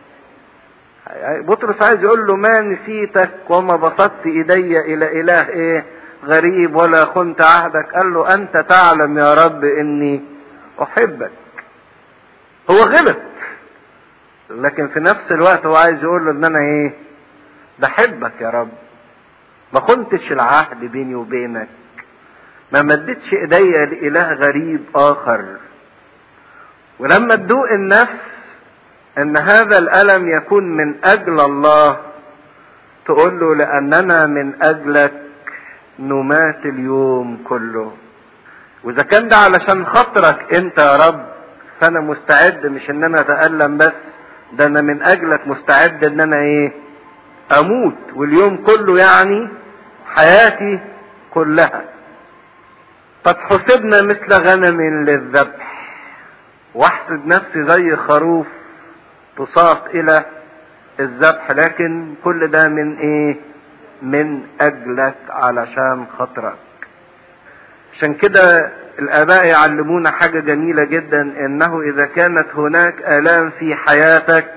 بطرس عايز يقول له ما نسيتك وما بسطت ايدي الى اله ايه غريب ولا خنت عهدك قال له انت تعلم يا رب اني احبك هو غلط لكن في نفس الوقت هو عايز يقول له ان انا ايه بحبك يا رب ما خنتش العهد بيني وبينك ما مدتش ايديا لاله غريب اخر ولما تدوق النفس ان هذا الالم يكون من اجل الله تقول له لاننا من اجلك نمات اليوم كله واذا كان ده علشان خاطرك انت يا رب فانا مستعد مش ان انا اتالم بس ده انا من اجلك مستعد ان انا ايه اموت واليوم كله يعني حياتي كلها قد حسبنا مثل غنم للذبح واحسب نفسي زي خروف تصاق الى الذبح لكن كل ده من ايه من اجلك علشان خاطرك عشان كده الاباء يعلمونا حاجه جميله جدا انه اذا كانت هناك الام في حياتك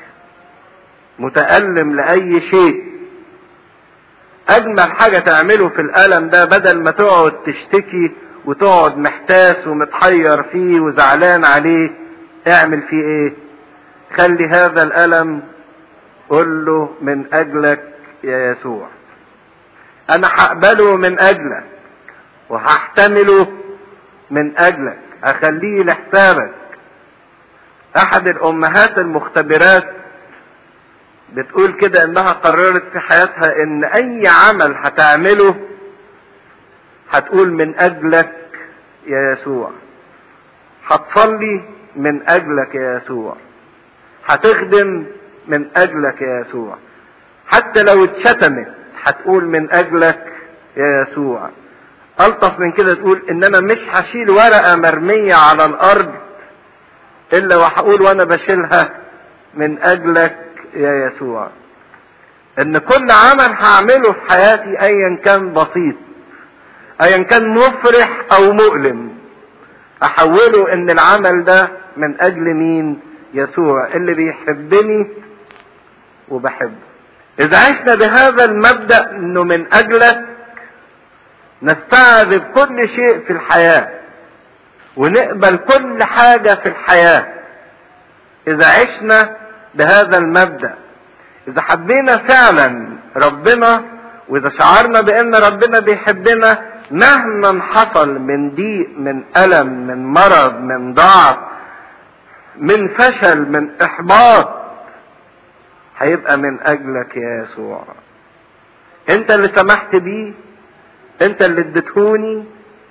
متالم لاي شيء اجمل حاجه تعمله في الالم ده بدل ما تقعد تشتكي وتقعد محتاس ومتحير فيه وزعلان عليه اعمل فيه ايه خلي هذا الالم قل له من اجلك يا يسوع انا هقبله من اجلك وهحتمله من اجلك اخليه لحسابك احد الامهات المختبرات بتقول كده انها قررت في حياتها ان اي عمل هتعمله هتقول من اجلك يا يسوع هتصلي من اجلك يا يسوع هتخدم من اجلك يا يسوع حتى لو اتشتمت هتقول من اجلك يا يسوع الطف من كده تقول ان انا مش هشيل ورقه مرميه على الارض الا وهقول وانا بشيلها من اجلك يا يسوع ان كل عمل هعمله في حياتي ايا كان بسيط ايا كان مفرح او مؤلم احوله ان العمل ده من اجل مين يسوع اللي بيحبني وبحبه اذا عشنا بهذا المبدا انه من اجلك نستعذب كل شيء في الحياه ونقبل كل حاجه في الحياه اذا عشنا بهذا المبدا اذا حبينا فعلا ربنا واذا شعرنا بان ربنا بيحبنا مهما حصل من ضيق من الم من مرض من ضعف من فشل من احباط هيبقى من اجلك يا يسوع انت اللي سمحت بيه انت اللي اديتهوني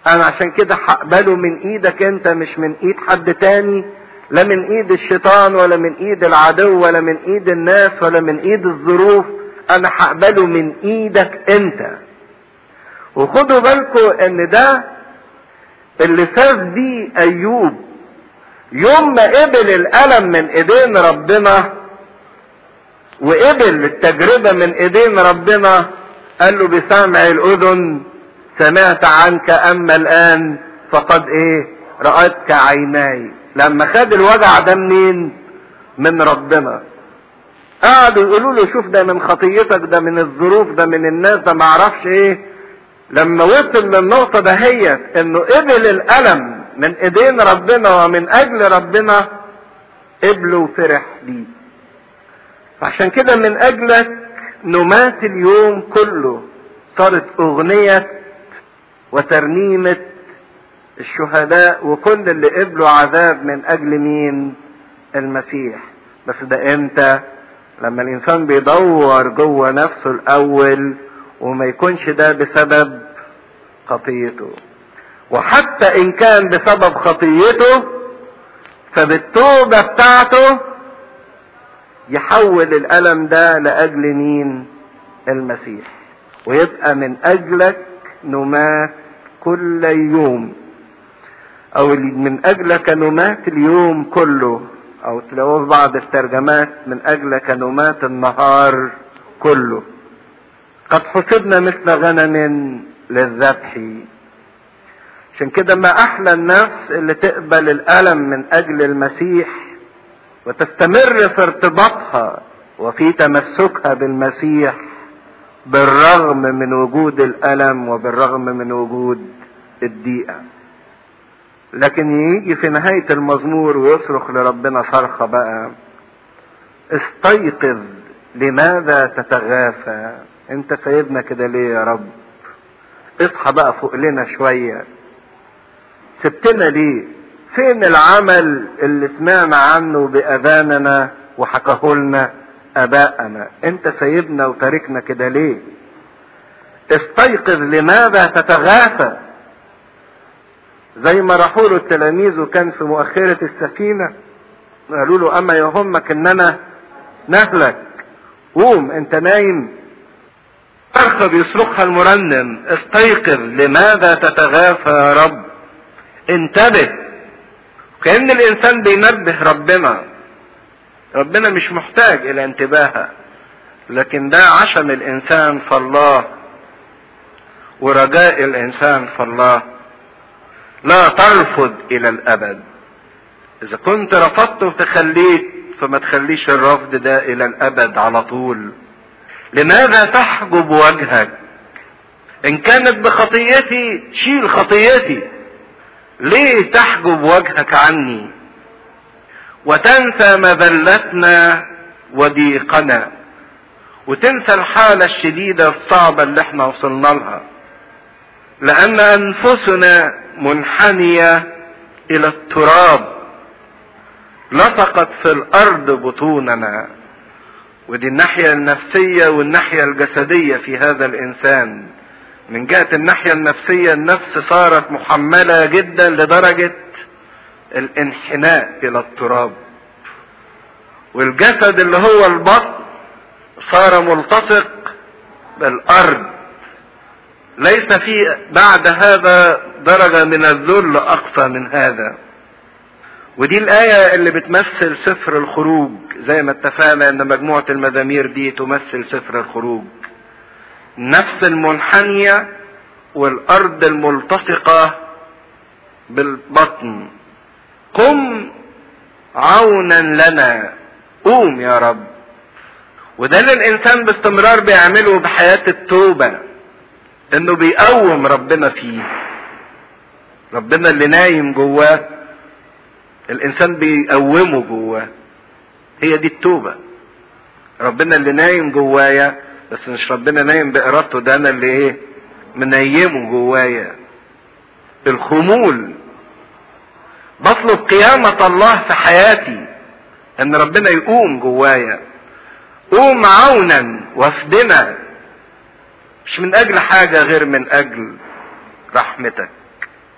انا عشان كده هقبله من ايدك انت مش من ايد حد تاني لا من ايد الشيطان ولا من ايد العدو ولا من ايد الناس ولا من ايد الظروف انا هقبله من ايدك انت وخدوا بالكم ان ده اللي فاز بيه ايوب يوم ما قبل الالم من ايدين ربنا وقبل التجربة من ايدين ربنا قال له بسمع الاذن سمعت عنك اما الان فقد ايه رأتك عيناي لما خد الوجع ده منين من ربنا قعدوا يقولوا له شوف ده من خطيتك ده من الظروف ده من الناس ده معرفش ايه لما وصل للنقطة دهيت انه قبل الالم من ايدين ربنا ومن اجل ربنا قبله وفرح بيه فعشان كده من اجلك نمات اليوم كله صارت اغنية وترنيمة الشهداء وكل اللي قبلوا عذاب من اجل مين المسيح بس ده امتى لما الانسان بيدور جوه نفسه الاول وما يكونش ده بسبب خطيته وحتى ان كان بسبب خطيته فبالتوبة بتاعته يحول الالم ده لاجل مين المسيح ويبقى من اجلك نمات كل يوم او من اجلك نمات اليوم كله او تلاقوه في بعض الترجمات من اجلك نمات النهار كله قد حسبنا مثل غنم للذبح عشان كده ما احلى النفس اللي تقبل الالم من اجل المسيح وتستمر في ارتباطها وفي تمسكها بالمسيح بالرغم من وجود الالم وبالرغم من وجود الضيقه لكن يجي في نهايه المزمور ويصرخ لربنا صرخه بقى استيقظ لماذا تتغافى انت سايبنا كده ليه يا رب اصحى بقى فوق لنا شويه سبتنا ليه فين العمل اللي سمعنا عنه باذاننا وحكاه لنا اباءنا انت سايبنا وتاركنا كده ليه استيقظ لماذا تتغافى زي ما راحوا له التلاميذ وكان في مؤخرة السفينة قالوا له اما يهمك اننا نهلك قوم انت نايم صرخة بيصرخها المرنم استيقظ لماذا تتغافى يا رب انتبه كأن الانسان بينبه ربنا ربنا مش محتاج الى انتباهه لكن ده عشم الانسان في الله ورجاء الانسان في الله لا ترفض الى الابد اذا كنت رفضت وتخليت فما تخليش الرفض ده الى الابد على طول لماذا تحجب وجهك ان كانت بخطيتي شيل خطيتي ليه تحجب وجهك عني وتنسى مذلتنا وضيقنا وتنسى الحالة الشديدة الصعبة اللي احنا وصلنا لها لأن أنفسنا منحنية إلى التراب لصقت في الأرض بطوننا ودي الناحية النفسية والناحية الجسدية في هذا الإنسان من جهة الناحية النفسية النفس صارت محملة جدا لدرجة الانحناء إلى التراب والجسد اللي هو البطن صار ملتصق بالأرض ليس في بعد هذا درجة من الذل أقصى من هذا ودي الآية اللي بتمثل سفر الخروج زي ما اتفقنا ان مجموعة المزامير دي تمثل سفر الخروج النفس المنحنية والأرض الملتصقة بالبطن قم عونا لنا قوم يا رب وده اللي الإنسان باستمرار بيعمله بحياة التوبة انه بيقوم ربنا فيه ربنا اللي نايم جواه الانسان بيقومه جواه هي دي التوبة ربنا اللي نايم جوايا بس مش ربنا نايم بارادته ده انا اللي ايه منيمه جوايا الخمول بطلب قيامة الله في حياتي ان ربنا يقوم جوايا قوم عونا وافدنا مش من اجل حاجة غير من اجل رحمتك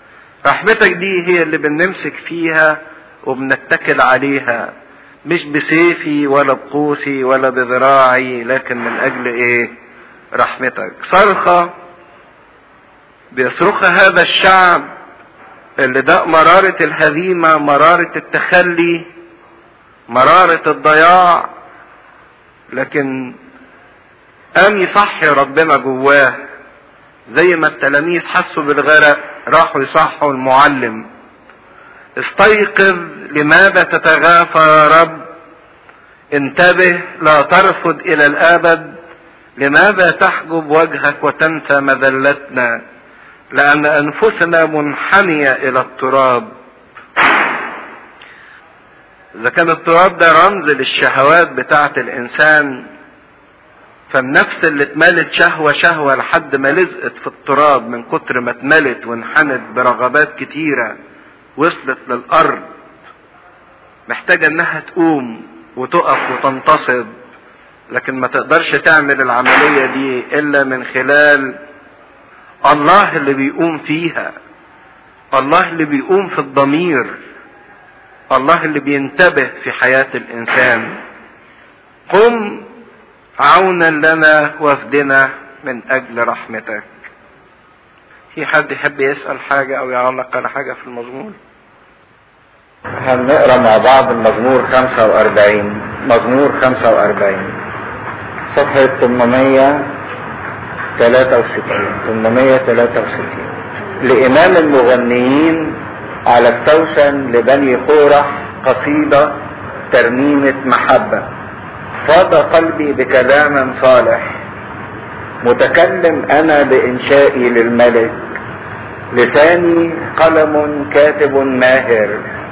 رحمتك دي هي اللي بنمسك فيها وبنتكل عليها مش بسيفي ولا بقوسي ولا بذراعي لكن من اجل ايه رحمتك صرخة بيصرخها هذا الشعب اللي ده مرارة الهزيمة مرارة التخلي مرارة الضياع لكن قام يصحي ربنا جواه زي ما التلاميذ حسوا بالغرق راحوا يصحوا المعلم استيقظ لماذا تتغافى يا رب انتبه لا ترفض الى الابد لماذا تحجب وجهك وتنسى مذلتنا لان انفسنا منحنيه الى التراب اذا كان التراب ده رمز للشهوات بتاعه الانسان فالنفس اللي اتملت شهوة شهوة لحد ما لزقت في التراب من كتر ما اتملت وانحنت برغبات كتيرة وصلت للأرض محتاجة انها تقوم وتقف وتنتصب لكن ما تقدرش تعمل العملية دي الا من خلال الله اللي بيقوم فيها الله اللي بيقوم في الضمير الله اللي بينتبه في حياة الانسان قم عونا لنا وافدنا من اجل رحمتك في حد يحب يسأل حاجة او يعلق على حاجة في المزمور هنقرا مع بعض المزمور 45 مزمور 45 صفحة 863 863 لإمام المغنيين على السوسن لبني قورح قصيدة ترنيمة محبة فاض قلبي بكلام صالح متكلم أنا بإنشائي للملك لساني قلم كاتب ماهر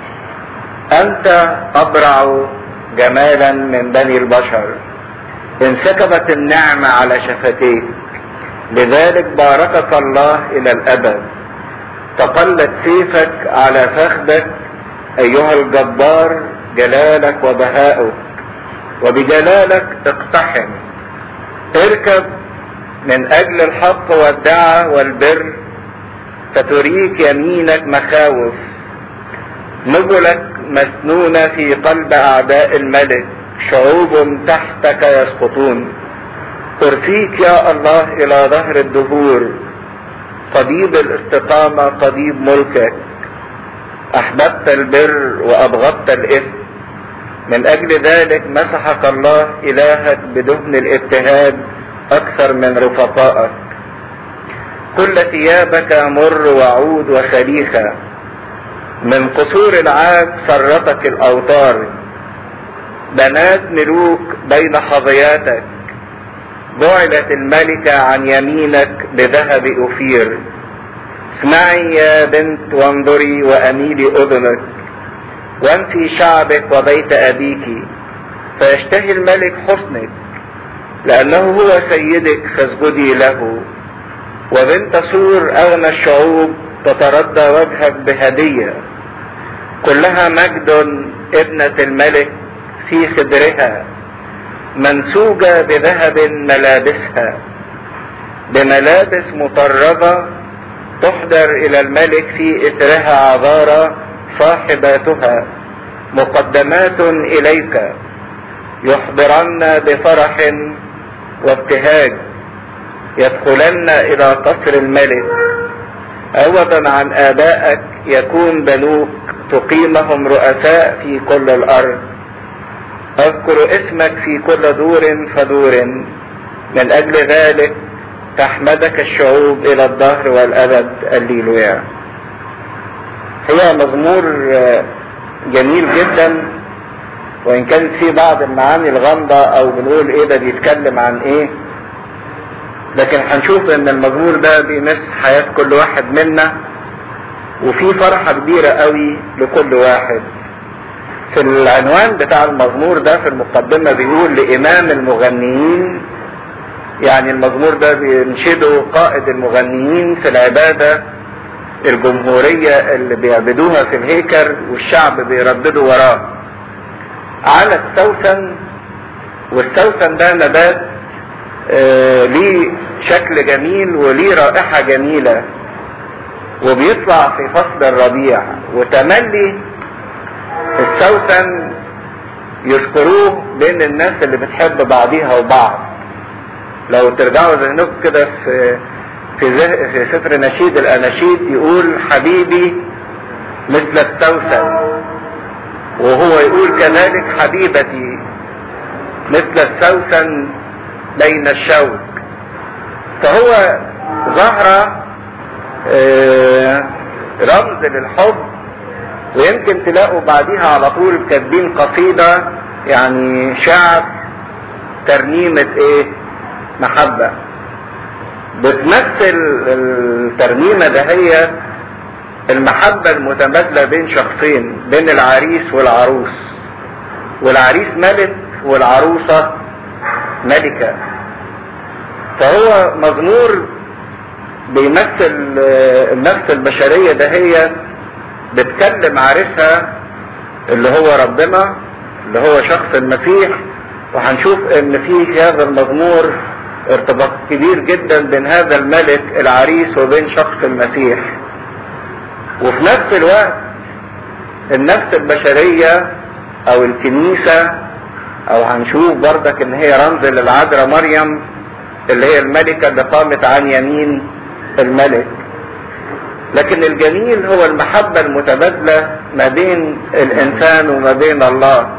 أنت أبرع جمالا من بني البشر انسكبت النعمة على شفتيك لذلك باركك الله إلى الأبد تقلت سيفك على فخذك أيها الجبار جلالك وبهاؤك وبجلالك اقتحم اركب من أجل الحق والدعة والبر فتريك يمينك مخاوف نبلك مسنونة في قلب أعداء الملك شعوب تحتك يسقطون ترسيك يا الله إلى ظهر الدهور قضيب الاستقامة قضيب ملكك أحببت البر وأبغضت الإثم من أجل ذلك مسحك الله إلهك بدهن الابتهاج أكثر من رفقائك كل ثيابك مر وعود وخليخة من قصور العاج سرتك الأوتار بنات ملوك بين حظياتك جعلت الملكة عن يمينك بذهب أفير اسمعي يا بنت وانظري وأميلي أذنك وانفي شعبك وبيت أبيك فيشتهي الملك حسنك لأنه هو سيدك فاسجدي له وبنت سور أغنى الشعوب تتردى وجهك بهدية كلها مجد ابنة الملك في خدرها منسوجة بذهب ملابسها بملابس مطربة تحضر إلى الملك في إثرها عذارى صاحباتها مقدمات إليك يحضرن بفرح وابتهاج يدخلن إلى قصر الملك عوضا عن آبائك يكون بنوك تقيمهم رؤساء في كل الأرض اذكر اسمك في كل دور فدور من اجل ذلك تحمدك الشعوب الى الدهر والابد الليلويا هي مزمور جميل جدا وان كانت في بعض المعاني الغامضة او بنقول ايه ده بيتكلم عن ايه لكن هنشوف ان المزمور ده بيمس حياة كل واحد منا وفي فرحة كبيرة قوي لكل واحد في العنوان بتاع المزمور ده في المقدمة بيقول لإمام المغنيين يعني المزمور ده بينشده قائد المغنيين في العبادة الجمهورية اللي بيعبدوها في الهيكل والشعب بيرددوا وراه على السوسن والسوسن ده نبات آه ليه شكل جميل وليه رائحة جميلة وبيطلع في فصل الربيع وتملي السوسن يذكروه بين الناس اللي بتحب بعضيها وبعض لو ترجعوا ذهنكم كده في في, في سفر نشيد الاناشيد يقول حبيبي مثل السوسن وهو يقول كذلك حبيبتي مثل السوسن بين الشوك فهو ظهر رمز للحب ويمكن تلاقوا بعديها على طول كاتبين قصيدة يعني شعر ترنيمة ايه محبة بتمثل الترنيمة ده هي المحبة المتبادلة بين شخصين بين العريس والعروس والعريس ملك والعروسة ملكة فهو مزمور بيمثل النفس البشرية ده هي بتكلم عارفها اللي هو ربنا اللي هو شخص المسيح وهنشوف ان في هذا المزمور ارتباط كبير جدا بين هذا الملك العريس وبين شخص المسيح وفي نفس الوقت النفس البشرية او الكنيسة او هنشوف بردك ان هي رمز للعذراء مريم اللي هي الملكة اللي قامت عن يمين الملك لكن الجميل هو المحبة المتبادلة ما بين الإنسان وما بين الله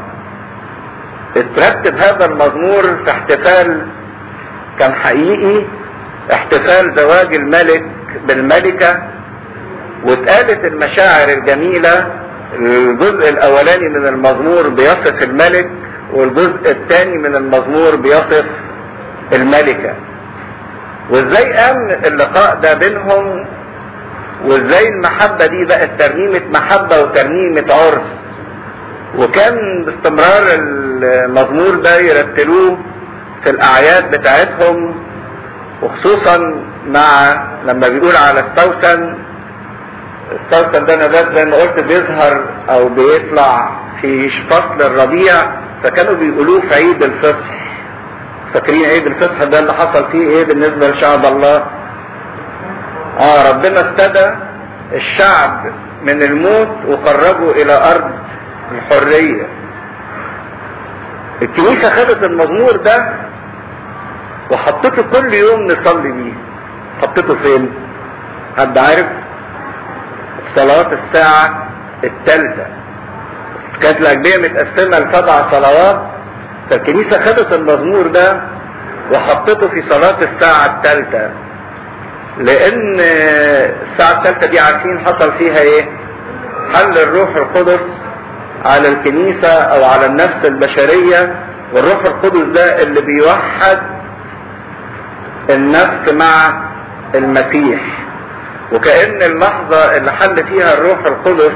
اترتب هذا المزمور في احتفال كان حقيقي احتفال زواج الملك بالملكة واتقالت المشاعر الجميلة الجزء الأولاني من المزمور بيصف الملك والجزء الثاني من المزمور بيصف الملكة وازاي قام اللقاء ده بينهم وازاي المحبة دي بقت ترنيمة محبة وترنيمة عرس وكان باستمرار المزمور ده يرتلوه في الأعياد بتاعتهم وخصوصا مع لما بيقول على السوسن السوسن ده نبات زي ما قلت بيظهر أو بيطلع في فصل الربيع فكانوا بيقولوه في عيد الفصح فاكرين عيد الفصح ده اللي حصل فيه ايه بالنسبة لشعب الله اه ربنا استدى الشعب من الموت وخرجوا الى ارض الحرية الكنيسة خدت المزمور ده وحطته كل يوم نصلي بيه حطته فين حد عارف صلاة الساعة الثالثة كانت الأجبية متقسمة لسبع صلوات فالكنيسة خدت المزمور ده وحطته في صلاة الساعة الثالثة لان الساعة الثالثة دي عارفين حصل فيها ايه حل الروح القدس على الكنيسة او على النفس البشرية والروح القدس ده اللي بيوحد النفس مع المسيح وكأن اللحظة اللي حل فيها الروح القدس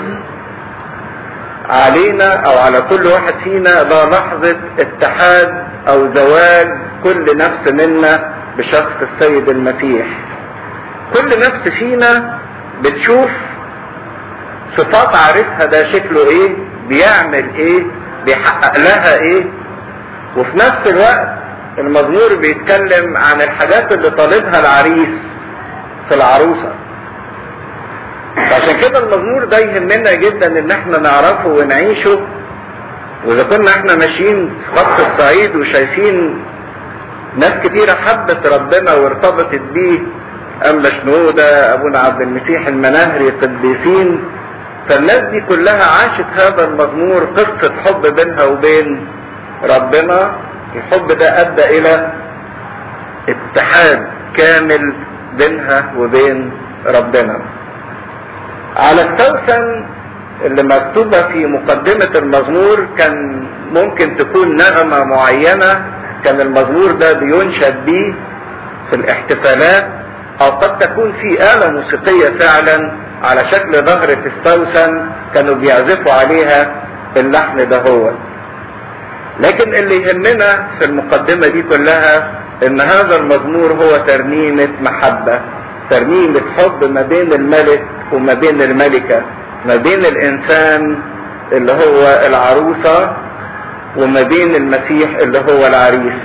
علينا او على كل واحد فينا ده لحظة اتحاد او زواج كل نفس منا بشخص السيد المسيح كل نفس فينا بتشوف صفات عارفها ده شكله ايه بيعمل ايه بيحقق لها ايه وفي نفس الوقت المزمور بيتكلم عن الحاجات اللي طالبها العريس في العروسة عشان كده المزمور ده يهمنا جدا ان احنا نعرفه ونعيشه واذا كنا احنا ماشيين في خط الصعيد وشايفين ناس كتيرة حبت ربنا وارتبطت بيه أما شنودة أبونا عبد المسيح المناهري قديسين فالناس دي كلها عاشت هذا المزمور قصة حب بينها وبين ربنا الحب ده أدى إلى اتحاد كامل بينها وبين ربنا على السوسن اللي مكتوبة في مقدمة المزمور كان ممكن تكون نغمة معينة كان المزمور ده بينشد بيه في الاحتفالات او قد تكون في آلة موسيقية فعلا على شكل ظهرة السوسن كانوا بيعزفوا عليها اللحن ده هو لكن اللي يهمنا في المقدمة دي كلها ان هذا المزمور هو ترنيمة محبة ترنيمة حب ما بين الملك وما بين الملكة ما بين الانسان اللي هو العروسة وما بين المسيح اللي هو العريس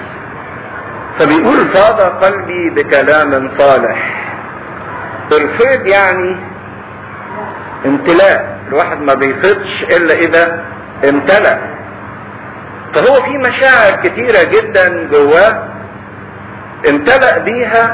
فبيقول فاض قلبي بكلام صالح الفيض يعني امتلاء الواحد ما بيفضش الا اذا امتلأ فهو في مشاعر كتيرة جدا جواه امتلأ بيها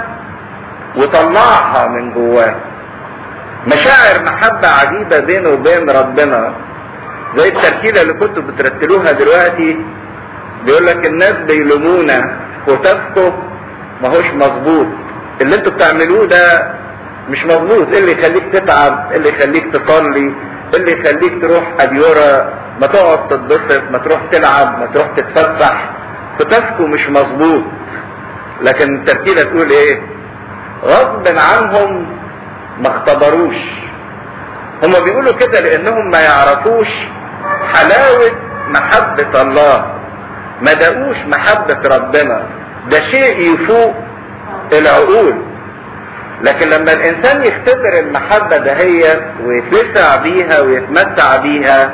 وطلعها من جواه مشاعر محبة عجيبة بينه وبين ربنا زي التركيلة اللي كنتوا بترتلوها دلوقتي بيقول لك الناس بيلومونا هتافكم ما هوش مظبوط اللي انتوا بتعملوه ده مش مظبوط ايه اللي يخليك تتعب ايه اللي يخليك تصلي ايه اللي يخليك تروح اديورة ما تقعد تتبسط ما تروح تلعب ما تروح تتفسح هتافكم مش مظبوط لكن التركيلة تقول ايه غصب عنهم ما اختبروش هما بيقولوا كده لانهم ما يعرفوش حلاوة محبة الله ما دقوش محبة ربنا ده شيء يفوق العقول لكن لما الانسان يختبر المحبة دهيت ويتلسع بيها ويتمتع بيها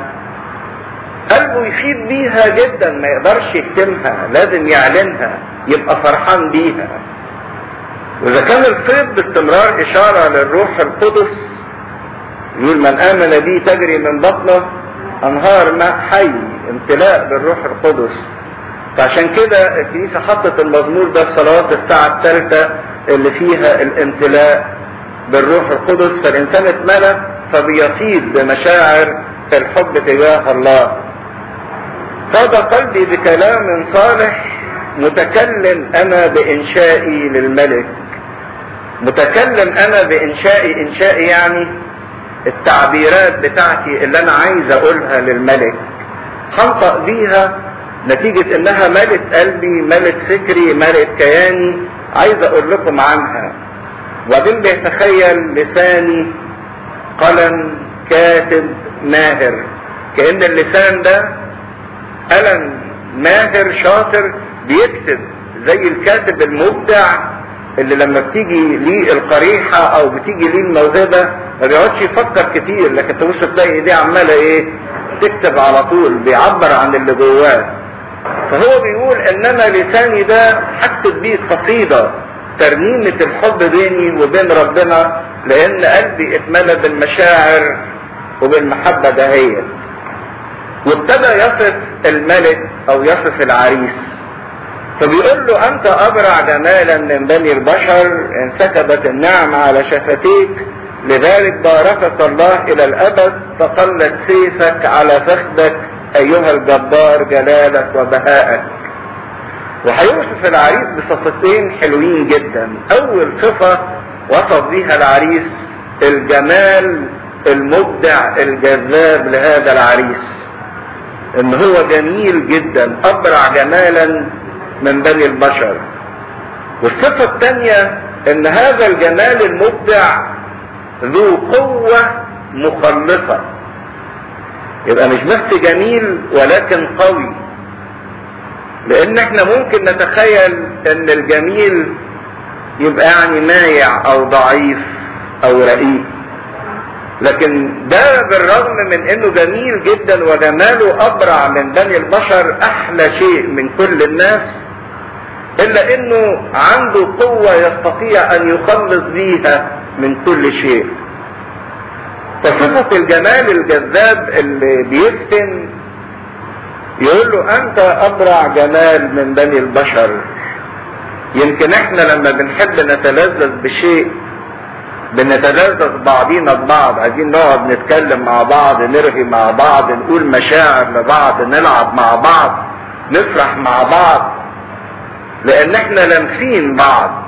قلبه يفيد بيها جدا ما يقدرش يكتمها لازم يعلنها يبقى فرحان بيها واذا كان الفيض باستمرار اشارة للروح القدس يقول من امن بي تجري من بطنه انهار ماء حي امتلاء بالروح القدس فعشان كده الكنيسة حطت المزمور ده في صلوات الساعة الثالثة اللي فيها الامتلاء بالروح القدس فالانسان اتملى فبيفيض بمشاعر الحب تجاه الله فاض قلبي بكلام صالح متكلم انا بانشائي للملك متكلم انا بانشائي انشائي يعني التعبيرات بتاعتي اللي انا عايز اقولها للملك هنطق بيها نتيجة انها ملت قلبي ملت فكري ملت كياني عايز اقول لكم عنها وبعدين بيتخيل لساني قلم كاتب ماهر كأن اللسان ده قلم ماهر شاطر بيكتب زي الكاتب المبدع اللي لما بتيجي ليه القريحة او بتيجي ليه الموهبة ما بيقعدش يفكر كتير لكن تبص تلاقي ايديه عمالة ايه تكتب على طول بيعبر عن اللي جواه فهو بيقول انما لساني ده هكتب بيه قصيدة ترنيمة الحب بيني وبين ربنا لان قلبي اتملى بالمشاعر وبالمحبة دهيت وابتدى يصف الملك او يصف العريس فبيقول له انت ابرع جمالا من بني البشر انسكبت النعم على شفتيك لذلك باركك الله الى الابد فقلت سيفك على فخدك ايها الجبار جلالك وبهائك وهيوصف العريس بصفتين حلوين جدا اول صفة وصف بيها العريس الجمال المبدع الجذاب لهذا العريس ان هو جميل جدا ابرع جمالا من بني البشر والصفة الثانية ان هذا الجمال المبدع ذو قوة مخلصة يبقى مش بس جميل ولكن قوي لان احنا ممكن نتخيل ان الجميل يبقى يعني مايع او ضعيف او رقيق لكن ده بالرغم من انه جميل جدا وجماله ابرع من بني البشر احلى شيء من كل الناس الا انه عنده قوة يستطيع ان يخلص بيها من كل شيء فصفة الجمال الجذاب اللي بيفتن يقول له انت ابرع جمال من بني البشر يمكن احنا لما بنحب نتلذذ بشيء بنتلذذ بعضينا ببعض عايزين نقعد نتكلم مع بعض نرغي مع بعض نقول مشاعر لبعض نلعب مع بعض نفرح مع بعض لان احنا لامسين بعض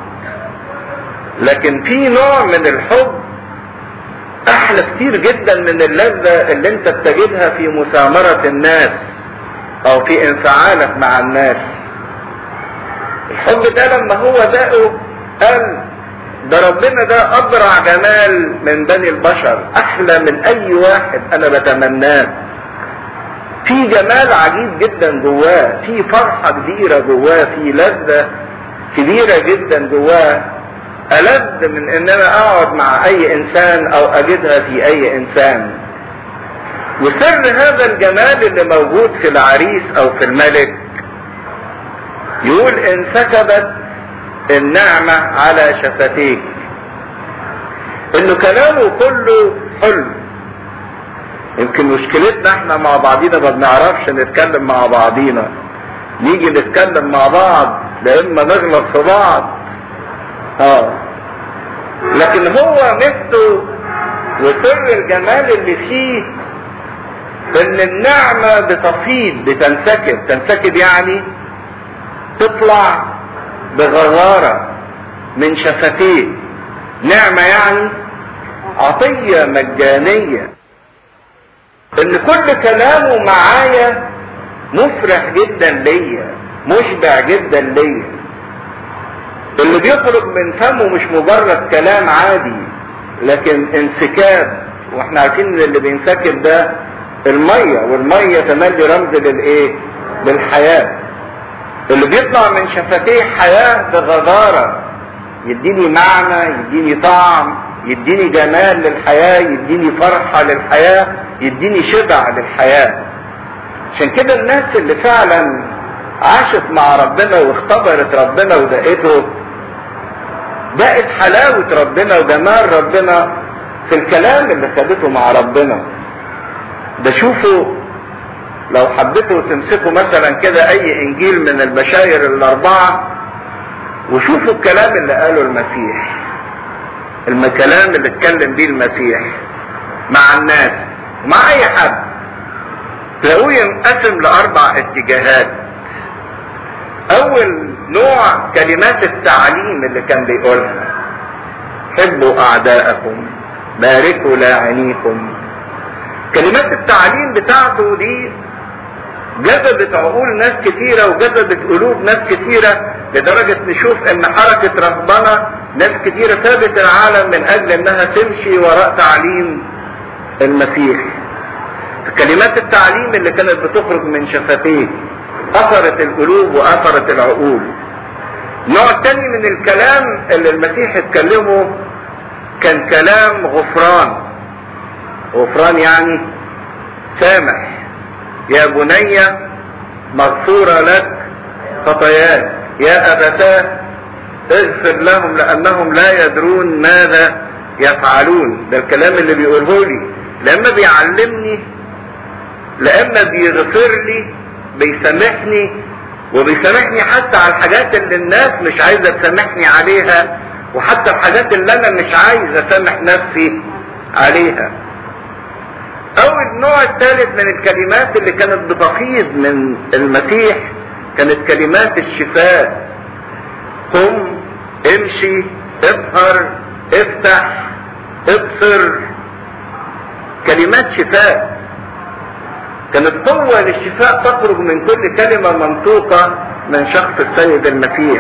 لكن في نوع من الحب احلى كتير جدا من اللذة اللي انت بتجدها في مسامرة الناس او في انفعالك مع الناس الحب ده لما هو دقه قال ده ربنا ده ابرع جمال من بني البشر احلى من اي واحد انا بتمناه في جمال عجيب جدا جواه في فرحة كبيرة جواه في لذة كبيرة جدا جواه ألذ من ان انا اقعد مع اي انسان او اجدها في اي انسان وسر هذا الجمال اللي موجود في العريس او في الملك يقول انسكبت النعمة على شفتيك انه كلامه كله حلو يمكن مشكلتنا احنا مع بعضينا ما بنعرفش نتكلم مع بعضينا نيجي نتكلم مع بعض لا اما نغلط في بعض اه لكن هو مثله وسر الجمال اللي فيه ان النعمة بتفيض بتنسكب تنسكب يعني تطلع بغرارة من شفتيه نعمة يعني عطية مجانية ان كل كلامه معايا مفرح جدا ليا مشبع جدا ليا اللي بيخرج من فمه مش مجرد كلام عادي لكن انسكاب واحنا عارفين ان اللي بينسكب ده المية والمية تملي رمز للايه للحياة اللي بيطلع من شفتيه حياة بغزارة يديني معنى يديني طعم يديني جمال للحياة يديني فرحة للحياة يديني شبع للحياة عشان كده الناس اللي فعلا عاشت مع ربنا واختبرت ربنا ودقته بقت حلاوة ربنا وجمال ربنا في الكلام اللي خدته مع ربنا ده شوفوا لو حبيتوا تمسكوا مثلا كده اي انجيل من البشاير الاربعة وشوفوا الكلام اللي قاله المسيح الكلام اللي اتكلم بيه المسيح مع الناس ومع اي حد تلاقوه ينقسم لاربع اتجاهات اول نوع كلمات التعليم اللي كان بيقولها حبوا اعداءكم باركوا لاعنيكم كلمات التعليم بتاعته دي جذبت عقول ناس كتيرة وجذبت قلوب ناس كتيرة لدرجة نشوف ان حركة رهبنة ناس كتيرة سابت العالم من اجل انها تمشي وراء تعليم المسيح كلمات التعليم اللي كانت بتخرج من شفتيه اثرت القلوب واثرت العقول نوع تاني من الكلام اللي المسيح اتكلمه كان كلام غفران غفران يعني سامح يا بني مغفورة لك خطاياك يا أبتاه اغفر لهم لأنهم لا يدرون ماذا يفعلون ده الكلام اللي بيقوله لي لما بيعلمني لما بيغفر لي بيسامحني وبيسامحني حتى على الحاجات اللي الناس مش عايزة تسامحني عليها وحتى الحاجات اللي انا مش عايز اسامح نفسي عليها او النوع الثالث من الكلمات اللي كانت بتفيض من المسيح كانت كلمات الشفاء قم امشي اظهر افتح ابصر كلمات شفاء كانت قوة للشفاء تخرج من كل كلمة منطوقة من شخص السيد المسيح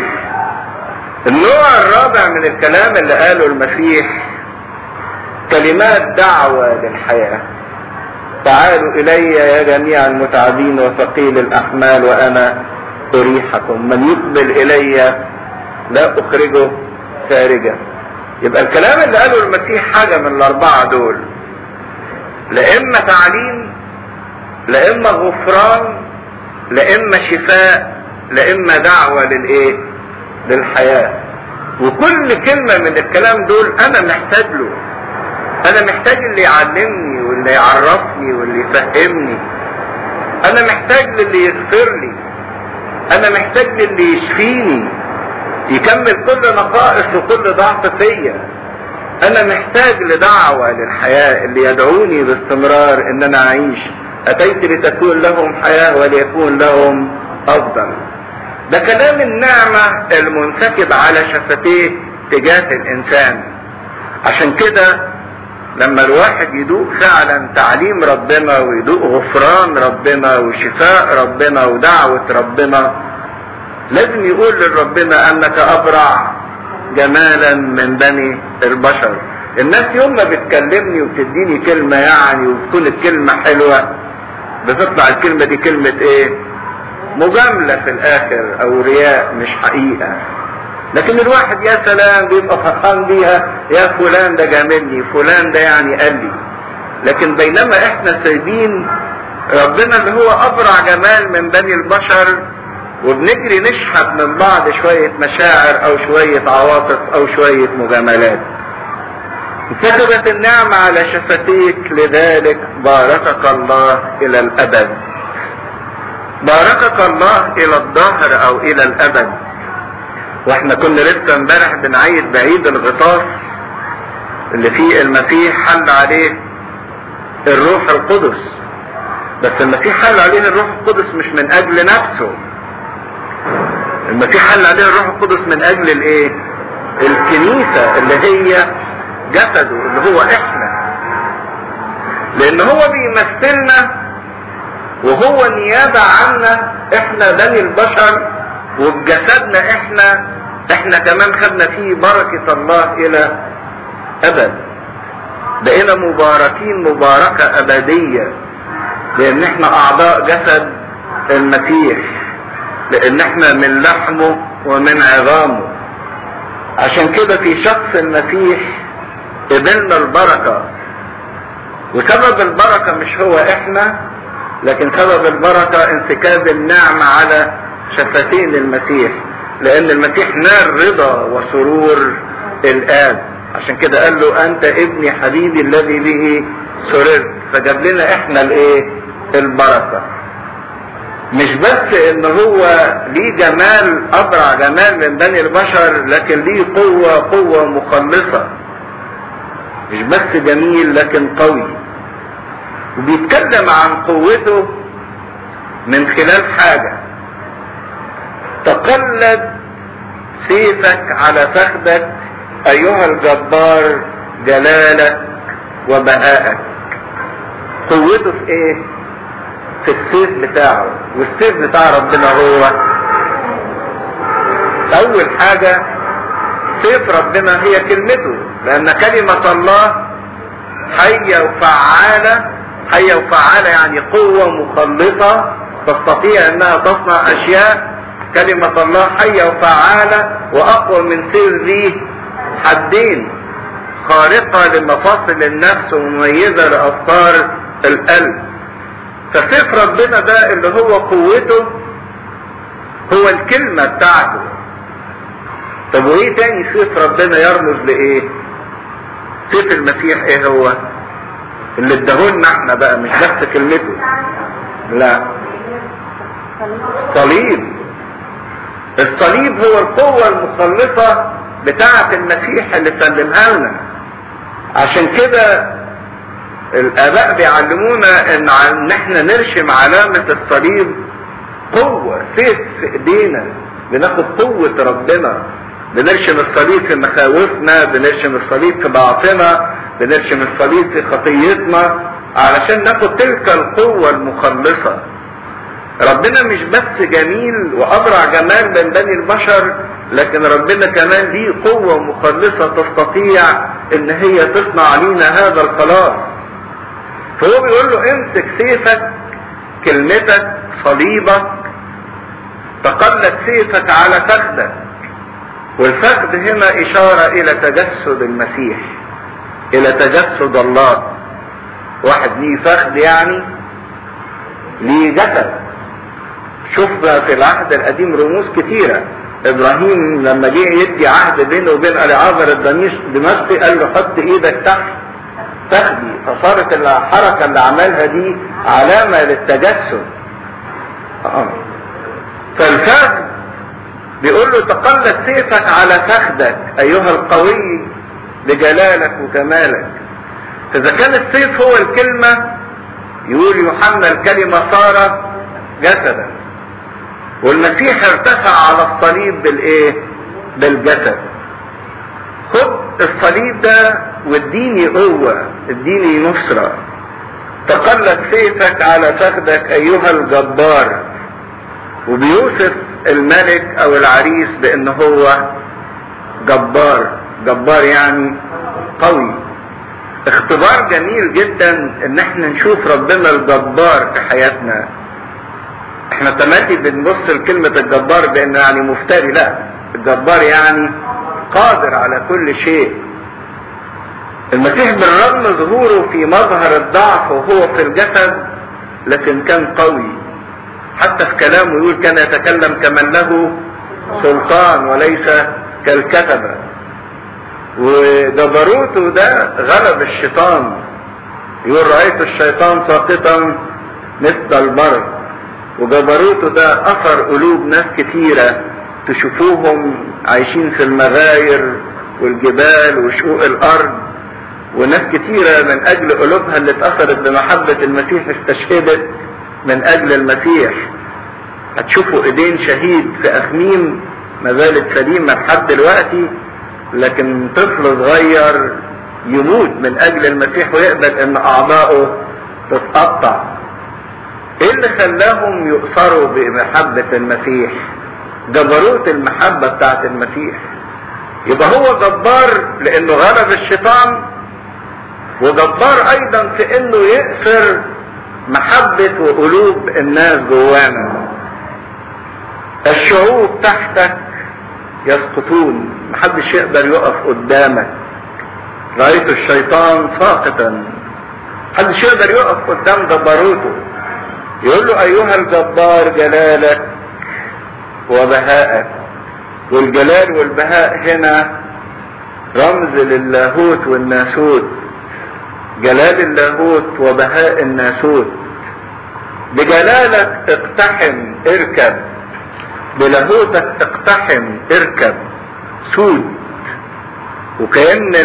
النوع الرابع من الكلام اللي قاله المسيح كلمات دعوة للحياة تعالوا إلي يا جميع المتعبين وثقيل الأحمال وأنا أريحكم من يقبل إلي لا أخرجه خارجا يبقى الكلام اللي قاله المسيح حاجة من الأربعة دول لا إما تعليم لا إما غفران لا إما شفاء لا إما دعوة للإيه للحياة وكل كلمة من الكلام دول أنا محتاج له أنا محتاج اللي يعلمني واللي يعرفني واللي يفهمني أنا محتاج للي يغفر لي أنا محتاج للي يشفيني يكمل كل نقائص وكل ضعف فيا أنا محتاج لدعوة للحياة اللي يدعوني باستمرار إن أنا أعيش أتيت لتكون لهم حياة وليكون لهم أفضل ده كلام النعمة المنسكب على شفتيه تجاه الإنسان عشان كده لما الواحد يدوق فعلا تعليم ربنا ويدوق غفران ربنا وشفاء ربنا ودعوة ربنا لازم يقول لربنا انك ابرع جمالا من بني البشر الناس يوم ما بتكلمني وبتديني كلمة يعني وتكون الكلمة حلوة بتطلع الكلمة دي كلمة ايه مجاملة في الاخر او رياء مش حقيقة لكن الواحد يا سلام بيبقى فرحان بيها يا فلان ده جاملني فلان ده يعني قال لي لكن بينما احنا سايبين ربنا اللي هو ابرع جمال من بني البشر وبنجري نشحت من بعض شوية مشاعر او شوية عواطف او شوية مجاملات كتبت النعمة على شفتيك لذلك باركك الله إلى الأبد باركك الله إلى الظهر أو إلى الأبد واحنا كنا لسه امبارح بنعيد بعيد الغطاس اللي فيه المسيح حل عليه الروح القدس بس المسيح حل عليه الروح القدس مش من اجل نفسه المسيح حل عليه الروح القدس من اجل الايه الكنيسة اللي هي جسده اللي هو احنا لان هو بيمثلنا وهو نيابة عنا احنا بني البشر وبجسدنا احنا احنا كمان خدنا فيه بركة الله الى ابد بقينا مباركين مباركة ابدية لان احنا اعضاء جسد المسيح لان احنا من لحمه ومن عظامه عشان كده في شخص المسيح قبلنا البركة وسبب البركة مش هو احنا لكن سبب البركة انسكاب النعمة على شفتين المسيح لان المسيح نال رضا وسرور الاب عشان كده قال له انت ابني حبيبي الذي به سررت فجاب لنا احنا الايه البركة مش بس ان هو ليه جمال ابرع جمال من بني البشر لكن ليه قوة قوة مخلصة مش بس جميل لكن قوي وبيتكلم عن قوته من خلال حاجة تقلد سيفك على فخدك ايها الجبار جلالك وبهائك قوته في ايه في السيف بتاعه والسيف بتاع ربنا هو اول حاجة سيف ربنا هي كلمته لان كلمة الله حية وفعالة حية وفعالة يعني قوة مخلصة تستطيع انها تصنع اشياء كلمة الله حية وفعالة واقوى من سيف ذي حدين خارقة لمفاصل النفس ومميزة لافكار القلب فسيف ربنا ده اللي هو قوته هو الكلمة بتاعته طب وايه تاني سيف ربنا يرمز لايه سيف المسيح ايه هو اللي اداهولنا احنا بقى مش بس كلمته لا صليب الصليب هو القوة المخلصة بتاعة المسيح اللي سلمها لنا عشان كده الاباء بيعلمونا ان ان احنا نرشم علامة الصليب قوة سيف في ايدينا بناخد قوة ربنا بنرشم الصليب في مخاوفنا بنرشم الصليب في ضعفنا بنرشم الصليب في خطيتنا علشان ناخد تلك القوة المخلصة ربنا مش بس جميل وابرع جمال من بني البشر لكن ربنا كمان ليه قوة مخلصة تستطيع ان هي تصنع لينا هذا الخلاص فهو بيقول له امسك سيفك كلمتك صليبك تقلد سيفك على فخدك والفخذ هنا اشارة الى تجسد المسيح الى تجسد الله واحد ليه فخذ يعني ليه جسد شفنا في العهد القديم رموز كتيرة ابراهيم لما جه يدي عهد بينه وبين اليعازر الدمشقي قال له حط ايدك تحت فخدي فصارت الحركة اللي عملها دي علامة للتجسد آه. فالفخذ بيقول له تقلد سيفك على فخدك ايها القوي لجلالك وكمالك فاذا كان السيف هو الكلمة يقول يوحنا الكلمة صار جسدا والمسيح ارتفع على الصليب بالايه بالجسد خد الصليب ده واديني قوة اديني نصرة تقلد سيفك على فخدك ايها الجبار وبيوصف الملك او العريس بان هو جبار جبار يعني قوي اختبار جميل جدا ان احنا نشوف ربنا الجبار في حياتنا احنا تماتي بنبص لكلمة الجبار بان يعني مفتري لا الجبار يعني قادر على كل شيء المسيح بالرغم ظهوره في مظهر الضعف وهو في الجسد لكن كان قوي حتى في كلامه يقول كان يتكلم كمن له سلطان وليس كالكتبة وجبروته ده غلب الشيطان يقول رأيت الشيطان ساقطا مثل البرد وجبروته ده أثر قلوب ناس كتيرة تشوفوهم عايشين في المغاير والجبال وشقوق الأرض وناس كتيرة من أجل قلوبها اللي اتأثرت بمحبة المسيح استشهدت من أجل المسيح هتشوفوا ايدين شهيد في أخميم ما زالت سليمة لحد دلوقتي لكن طفل صغير يموت من أجل المسيح ويقبل إن أعضائه تتقطع ايه اللي خلاهم يؤثروا بمحبة المسيح جبروت المحبة بتاعت المسيح يبقى هو جبار لانه غلب الشيطان وجبار ايضا في انه يأثر محبة وقلوب الناس جوانا الشعوب تحتك يسقطون محدش يقدر يقف قدامك رأيت الشيطان ساقطا محدش يقدر يقف قدام جبروته يقول له ايها الجبار جلالك وبهائك والجلال والبهاء هنا رمز للاهوت والناسوت جلال اللاهوت وبهاء الناسوت بجلالك اقتحم اركب بلاهوتك اقتحم اركب سود وكأن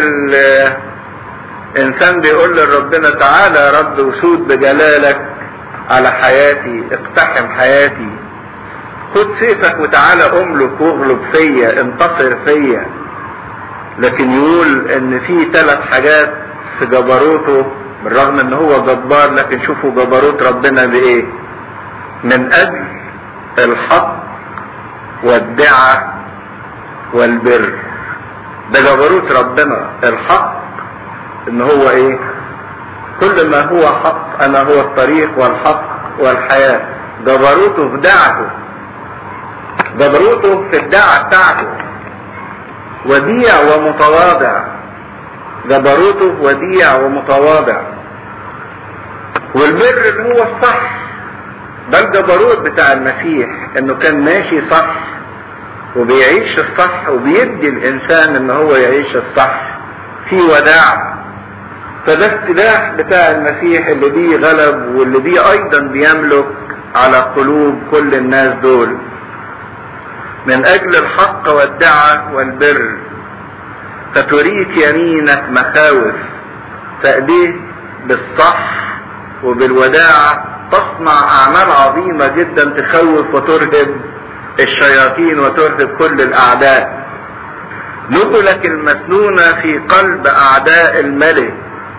الانسان بيقول لربنا تعالى يا رب وسود بجلالك على حياتي اقتحم حياتي خد سيفك وتعالى املك واغلب فيا انتصر فيا لكن يقول ان في ثلاث حاجات في جبروته بالرغم ان هو جبار لكن شوفوا جبروت ربنا بايه من اجل الحق والدعة والبر ده جبروت ربنا الحق ان هو ايه كل ما هو حق انا هو الطريق والحق والحياة جبروته في دعته جبروته في الدعة بتاعته وديع ومتواضع جبروته وديع ومتواضع والبر اللي هو الصح ده الجبروت بتاع المسيح انه كان ماشي صح وبيعيش الصح وبيدي الانسان ان هو يعيش الصح في وداع فده السلاح بتاع المسيح اللي بيه غلب واللي بيه ايضا بيملك على قلوب كل الناس دول من اجل الحق والدعة والبر فتريك يمينك مخاوف فأديه بالصح وبالوداعة تصنع اعمال عظيمة جدا تخوف وترهب الشياطين وترهب كل الاعداء نقلك المسنونة في قلب اعداء الملك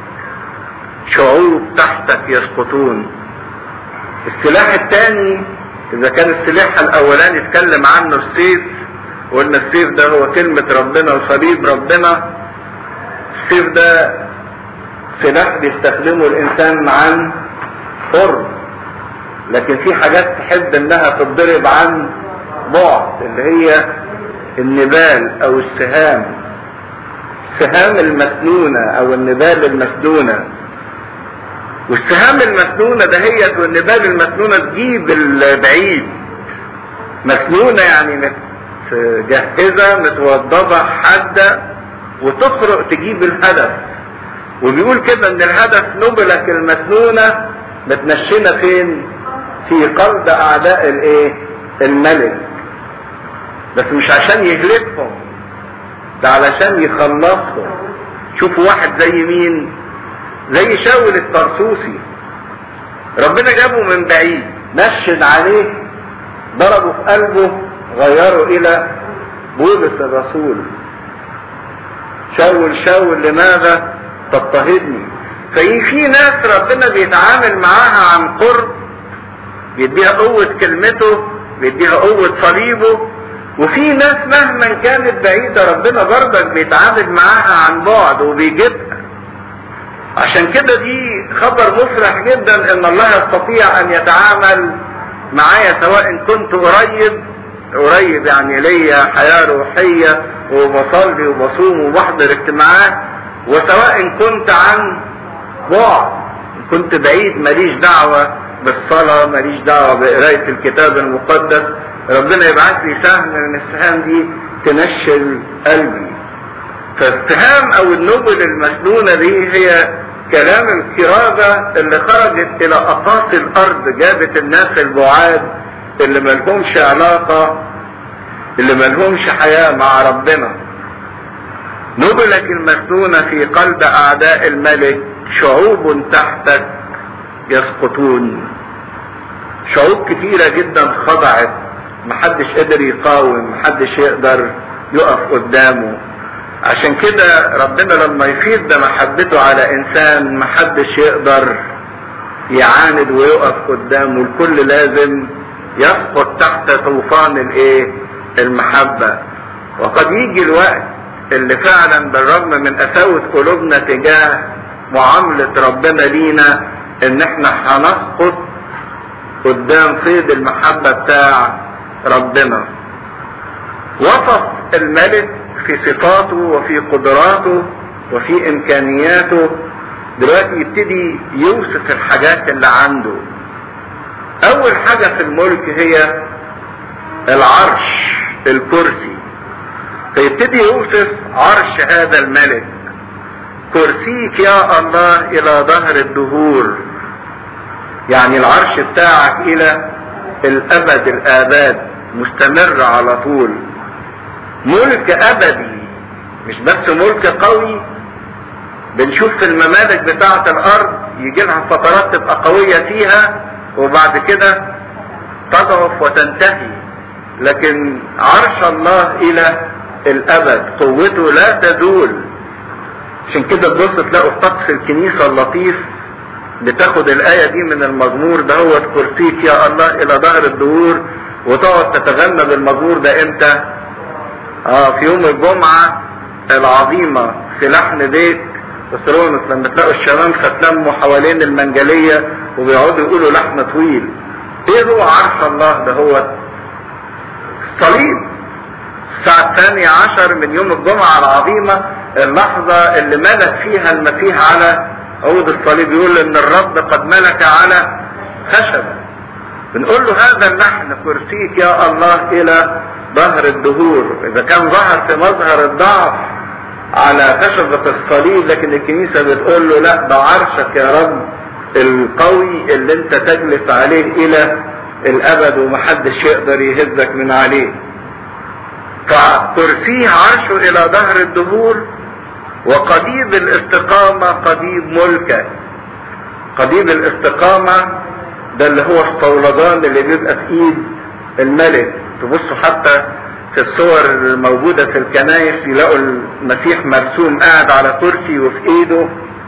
شعوب تحتك يسقطون السلاح الثاني اذا كان السلاح الاولاني اتكلم عنه السيف وقلنا السيف ده هو كلمة ربنا وصليب ربنا السيف ده سلاح بيستخدمه الانسان عن قرب لكن في حاجات تحب انها تتضرب عن بعد اللي هي النبال او السهام السهام المسنونة او النبال المسنونة والسهام المسنونة دهيت والنبال المسنونة تجيب البعيد مسنونة يعني متجهزة متوضبة حادة وتخرق تجيب الهدف وبيقول كده ان الهدف نبلك المسنونة متنشنة فين في قلب اعداء الايه الملك بس مش عشان يهلكهم ده علشان يخلصهم شوفوا واحد زي مين زي شاول الطرسوسي ربنا جابه من بعيد نشد عليه ضربه في قلبه غيره الى بولس الرسول شاول شاول لماذا تضطهدني ففي ناس ربنا بيتعامل معاها عن قرب بيديها قوة كلمته بيديها قوة صليبه وفي ناس مهما كانت بعيدة ربنا برضك بيتعامل معاها عن بعد وبيجيبها عشان كده دي خبر مفرح جدا ان الله يستطيع ان يتعامل معايا سواء كنت قريب قريب يعني ليا حياة روحية وبصلي وبصوم وبحضر اجتماعات وسواء كنت عن بعد كنت بعيد ماليش دعوة بالصلاة ماليش دعوة بقراية الكتاب المقدس ربنا يبعث لي سهم من السهام دي تنشل قلبي فالسهام او النبل المسنونة دي هي كلام الكرازة اللي خرجت الى اقاصي الارض جابت الناس البعاد اللي ملهمش علاقة اللي ملهمش حياة مع ربنا نبلك المسنونة في قلب اعداء الملك شعوب تحتك يسقطون شعوب كثيرة جدا خضعت محدش قدر يقاوم محدش يقدر يقف قدامه عشان كده ربنا لما يفيض ده محبته على انسان محدش يقدر يعاند ويقف قدامه الكل لازم يسقط تحت طوفان الايه المحبة وقد يجي الوقت اللي فعلا بالرغم من قساوة قلوبنا تجاه معاملة ربنا لينا ان احنا هنسقط قدام فيض المحبة بتاع ربنا وصف الملك في صفاته وفي قدراته وفي امكانياته دلوقتي يبتدي يوصف الحاجات اللي عنده اول حاجة في الملك هي العرش الكرسي فيبتدي يوصف عرش هذا الملك كرسيك يا الله الى ظهر الدهور يعني العرش بتاعك الى الابد الاباد مستمر على طول ملك ابدي مش بس ملك قوي بنشوف في الممالك بتاعة الارض يجي لها فترات تبقى قوية فيها وبعد كده تضعف وتنتهي لكن عرش الله الى الابد قوته لا تزول عشان كده تبص تلاقوا في طقس الكنيسة اللطيف بتاخد الآية دي من المزمور ده هو كرسيك يا الله إلى ظهر الدهور وتقعد تتغنى بالمزمور ده امتى؟ اه في يوم الجمعة العظيمة في لحن بيت اسرونس لما تلاقوا الشباب فتلموا حوالين المنجلية وبيقعدوا يقولوا لحن طويل ايه هو عرش الله ده هو الصليب الساعة الثانية عشر من يوم الجمعة العظيمة اللحظة اللي ملك فيها المسيح على عود الصليب يقول ان الرب قد ملك على خشبة بنقول له هذا اللحن كرسيك يا الله الى ظهر الدهور اذا كان ظهر في مظهر الضعف على خشبة الصليب لكن الكنيسة بتقول له لا ده عرشك يا رب القوي اللي انت تجلس عليه الى الابد ومحدش يقدر يهزك من عليه فكرسيه عرشه الى ظهر الدهور وقضيب الاستقامة قضيب ملكه قضيب الاستقامة ده اللي هو الصولجان اللي بيبقى في ايد الملك تبصوا حتى في الصور الموجودة في الكنائس يلاقوا المسيح مرسوم قاعد على كرسي وفي ايده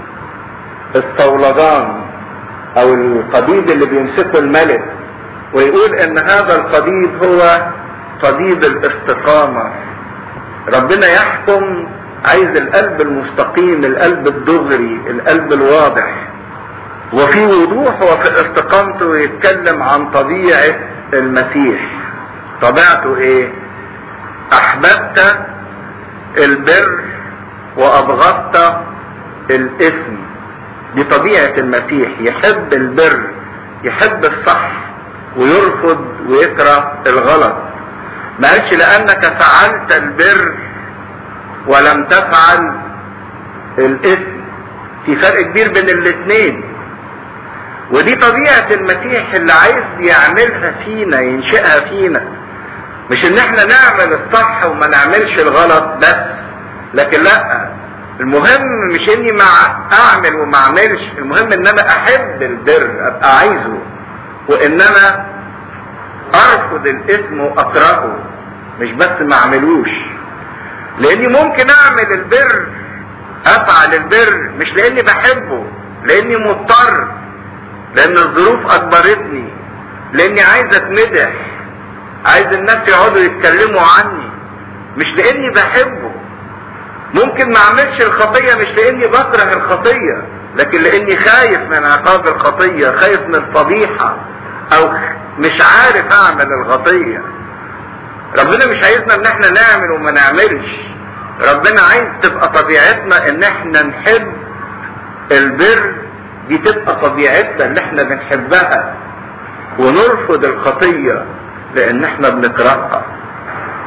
الصولجان او القضيب اللي بيمسكه الملك ويقول ان هذا القضيب هو قضيب الاستقامة ربنا يحكم عايز القلب المستقيم القلب الدغري القلب الواضح وفي وضوح وفي استقامته يتكلم عن طبيعة المسيح طبيعته ايه احببت البر وابغضت الاثم دي طبيعة المسيح يحب البر يحب الصح ويرفض ويكره الغلط ما قالش لانك فعلت البر ولم تفعل الاثم في فرق كبير بين الاثنين ودي طبيعة المسيح اللي عايز يعملها فينا ينشئها فينا مش ان احنا نعمل الصح وما نعملش الغلط بس لكن لا المهم مش اني مع اعمل وما اعملش المهم ان انا احب البر ابقى عايزه وان انا ارفض الاثم واكرهه مش بس ما اعملوش لاني ممكن اعمل البر افعل البر مش لاني بحبه لاني مضطر لان الظروف اجبرتني لاني عايز اتمدح عايز الناس يقعدوا يتكلموا عني مش لاني بحبه ممكن ما اعملش الخطية مش لاني بكره الخطية لكن لاني خايف من عقاب الخطية خايف من الفضيحة او مش عارف اعمل الخطية ربنا مش عايزنا ان احنا نعمل وما نعملش ربنا عايز تبقى طبيعتنا ان احنا نحب البر دي تبقى طبيعتنا اللي احنا بنحبها ونرفض الخطية لان احنا بنكرهها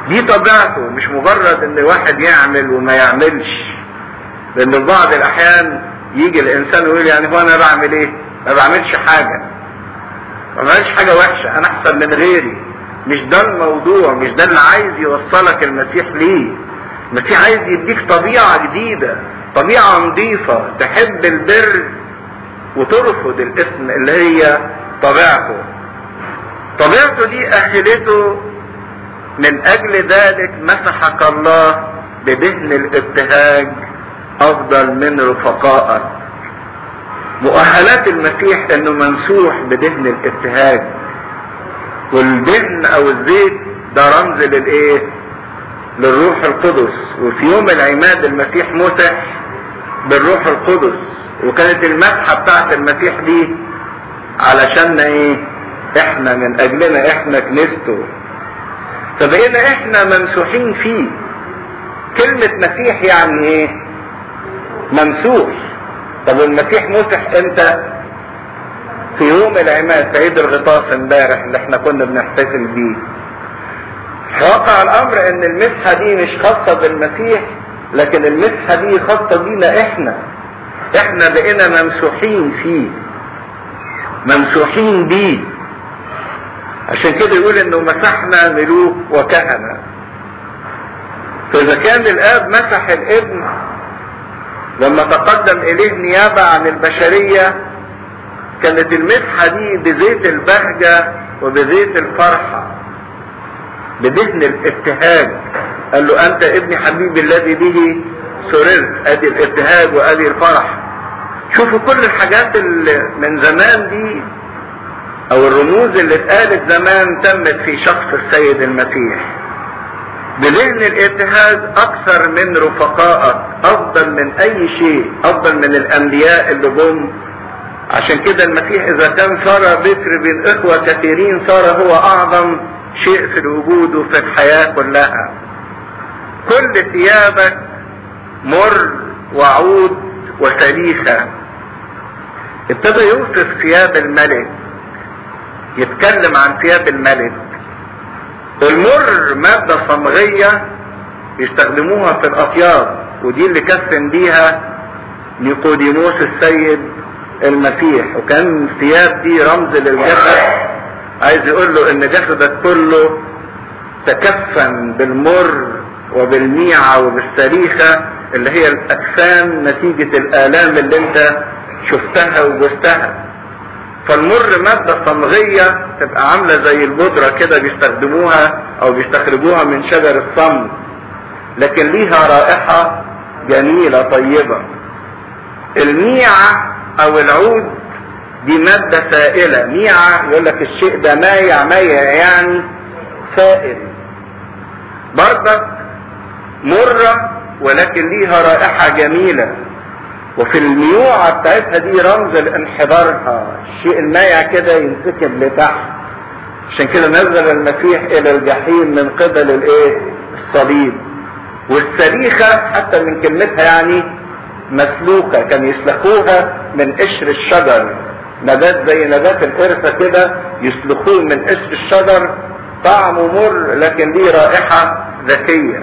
دي طبيعته مش مجرد ان واحد يعمل وما يعملش لان في بعض الاحيان يجي الانسان ويقول يعني هو انا بعمل ايه ما بعملش حاجة ما بعملش حاجة وحشة انا احسن من غيري مش ده الموضوع مش ده اللي عايز يوصلك المسيح ليه المسيح عايز يديك طبيعة جديدة طبيعة نظيفة تحب البر وترفض الاثم اللي هي طبيعته طبيعته دي اهلته من اجل ذلك مسحك الله بدهن الابتهاج افضل من رفقائك مؤهلات المسيح انه منسوح بدهن الابتهاج والدهن او الزيت ده رمز للايه للروح القدس وفي يوم العماد المسيح مسح بالروح القدس وكانت المسحه بتاعت المسيح دي علشان ايه احنا من اجلنا احنا كنيسته فبقينا احنا ممسوحين فيه كلمة مسيح يعني ايه ممسوح طب والمسيح مسح امتى في يوم العماد في عيد الغطاس امبارح اللي احنا كنا بنحتفل بيه واقع الامر ان المسحة دي مش خاصة بالمسيح لكن المسحة دي خاصة بينا احنا احنا بقينا ممسوحين فيه ممسوحين بيه عشان كده يقول انه مسحنا ملوك وكهنة فاذا كان الاب مسح الابن لما تقدم اليه نيابة عن البشرية كانت المسحة دي بزيت البهجة وبزيت الفرحة بدهن الابتهاج قال له انت ابني حبيبي الذي به سررت ادي الابتهاج وادي الفرح شوفوا كل الحاجات اللي من زمان دي او الرموز اللي اتقالت زمان تمت في شخص السيد المسيح بذهن الابتهاج اكثر من رفقائك افضل من اي شيء افضل من الانبياء اللي جم عشان كده المسيح اذا كان صار بكر بين اخوة كثيرين صار هو اعظم شيء في الوجود وفي الحياة كلها كل ثيابك مر وعود وسليخة ابتدى يوصف ثياب الملك يتكلم عن ثياب الملك المر مادة صمغية يستخدموها في الأطياب ودي اللي كفن بيها نيقوديموس السيد المسيح وكان الثياب دي رمز للجسد عايز يقول له ان جسدك كله تكفن بالمر وبالميعة وبالسريخة اللي هي الاجسام نتيجة الالام اللي انت شفتها وجستها فالمر مادة صمغية تبقى عاملة زي البودرة كده بيستخدموها او بيستخرجوها من شجر الصمغ لكن ليها رائحة جميلة طيبة الميعة او العود دي مادة سائلة ميعة يقول لك الشيء ده مايع مايع يعني سائل برضك مرة ولكن ليها رائحة جميلة وفي الميوعة بتاعتها دي رمز لانحدارها الشيء المايع كده ينسكب لتحت عشان كده نزل المسيح الى الجحيم من قبل الايه الصليب والسريخة حتى من كلمتها يعني مسلوكة كان يسلخوها من قشر الشجر نبات زي نبات القرفة كده يسلخوه من قشر الشجر طعمه مر لكن ليه رائحة ذكية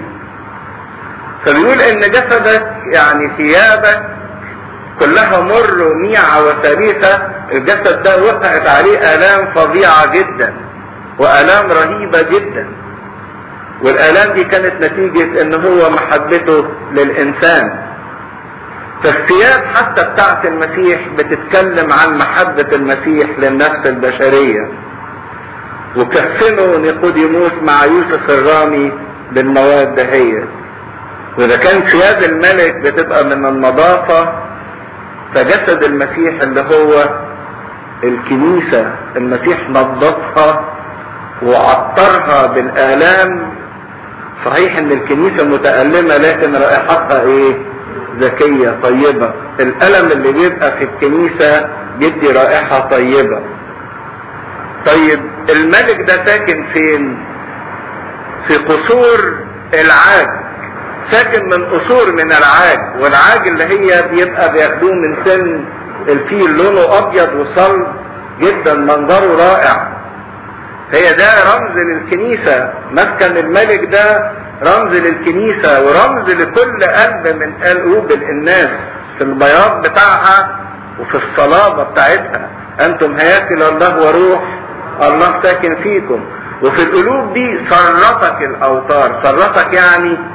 فبيقول ان جسدك يعني ثيابك كلها مر وميعة وسريسة الجسد ده وقعت عليه آلام فظيعة جدا وآلام رهيبة جدا والآلام دي كانت نتيجة ان هو محبته للإنسان فالثياب حتى بتاعت المسيح بتتكلم عن محبة المسيح للنفس البشرية وكفنوا نيقوديموس مع يوسف الرامي بالمواد دهيت واذا كان ثياب الملك بتبقى من النظافة فجسد المسيح اللي هو الكنيسة المسيح نظفها وعطرها بالآلام صحيح ان الكنيسة متألمة لكن رائحتها ايه ذكية طيبة الألم اللي بيبقى في الكنيسة بيدي رائحة طيبة طيب الملك ده ساكن فين في قصور العاج ساكن من قصور من العاج والعاج اللي هي بيبقى بياخدوه من سن الفيل لونه ابيض وصلب جدا منظره رائع هي ده رمز للكنيسة مسكن الملك ده رمز للكنيسة ورمز لكل قلب من قلوب الناس في البياض بتاعها وفي الصلابة بتاعتها انتم هياكل الله وروح الله ساكن فيكم وفي القلوب دي سرتك الاوتار سرتك يعني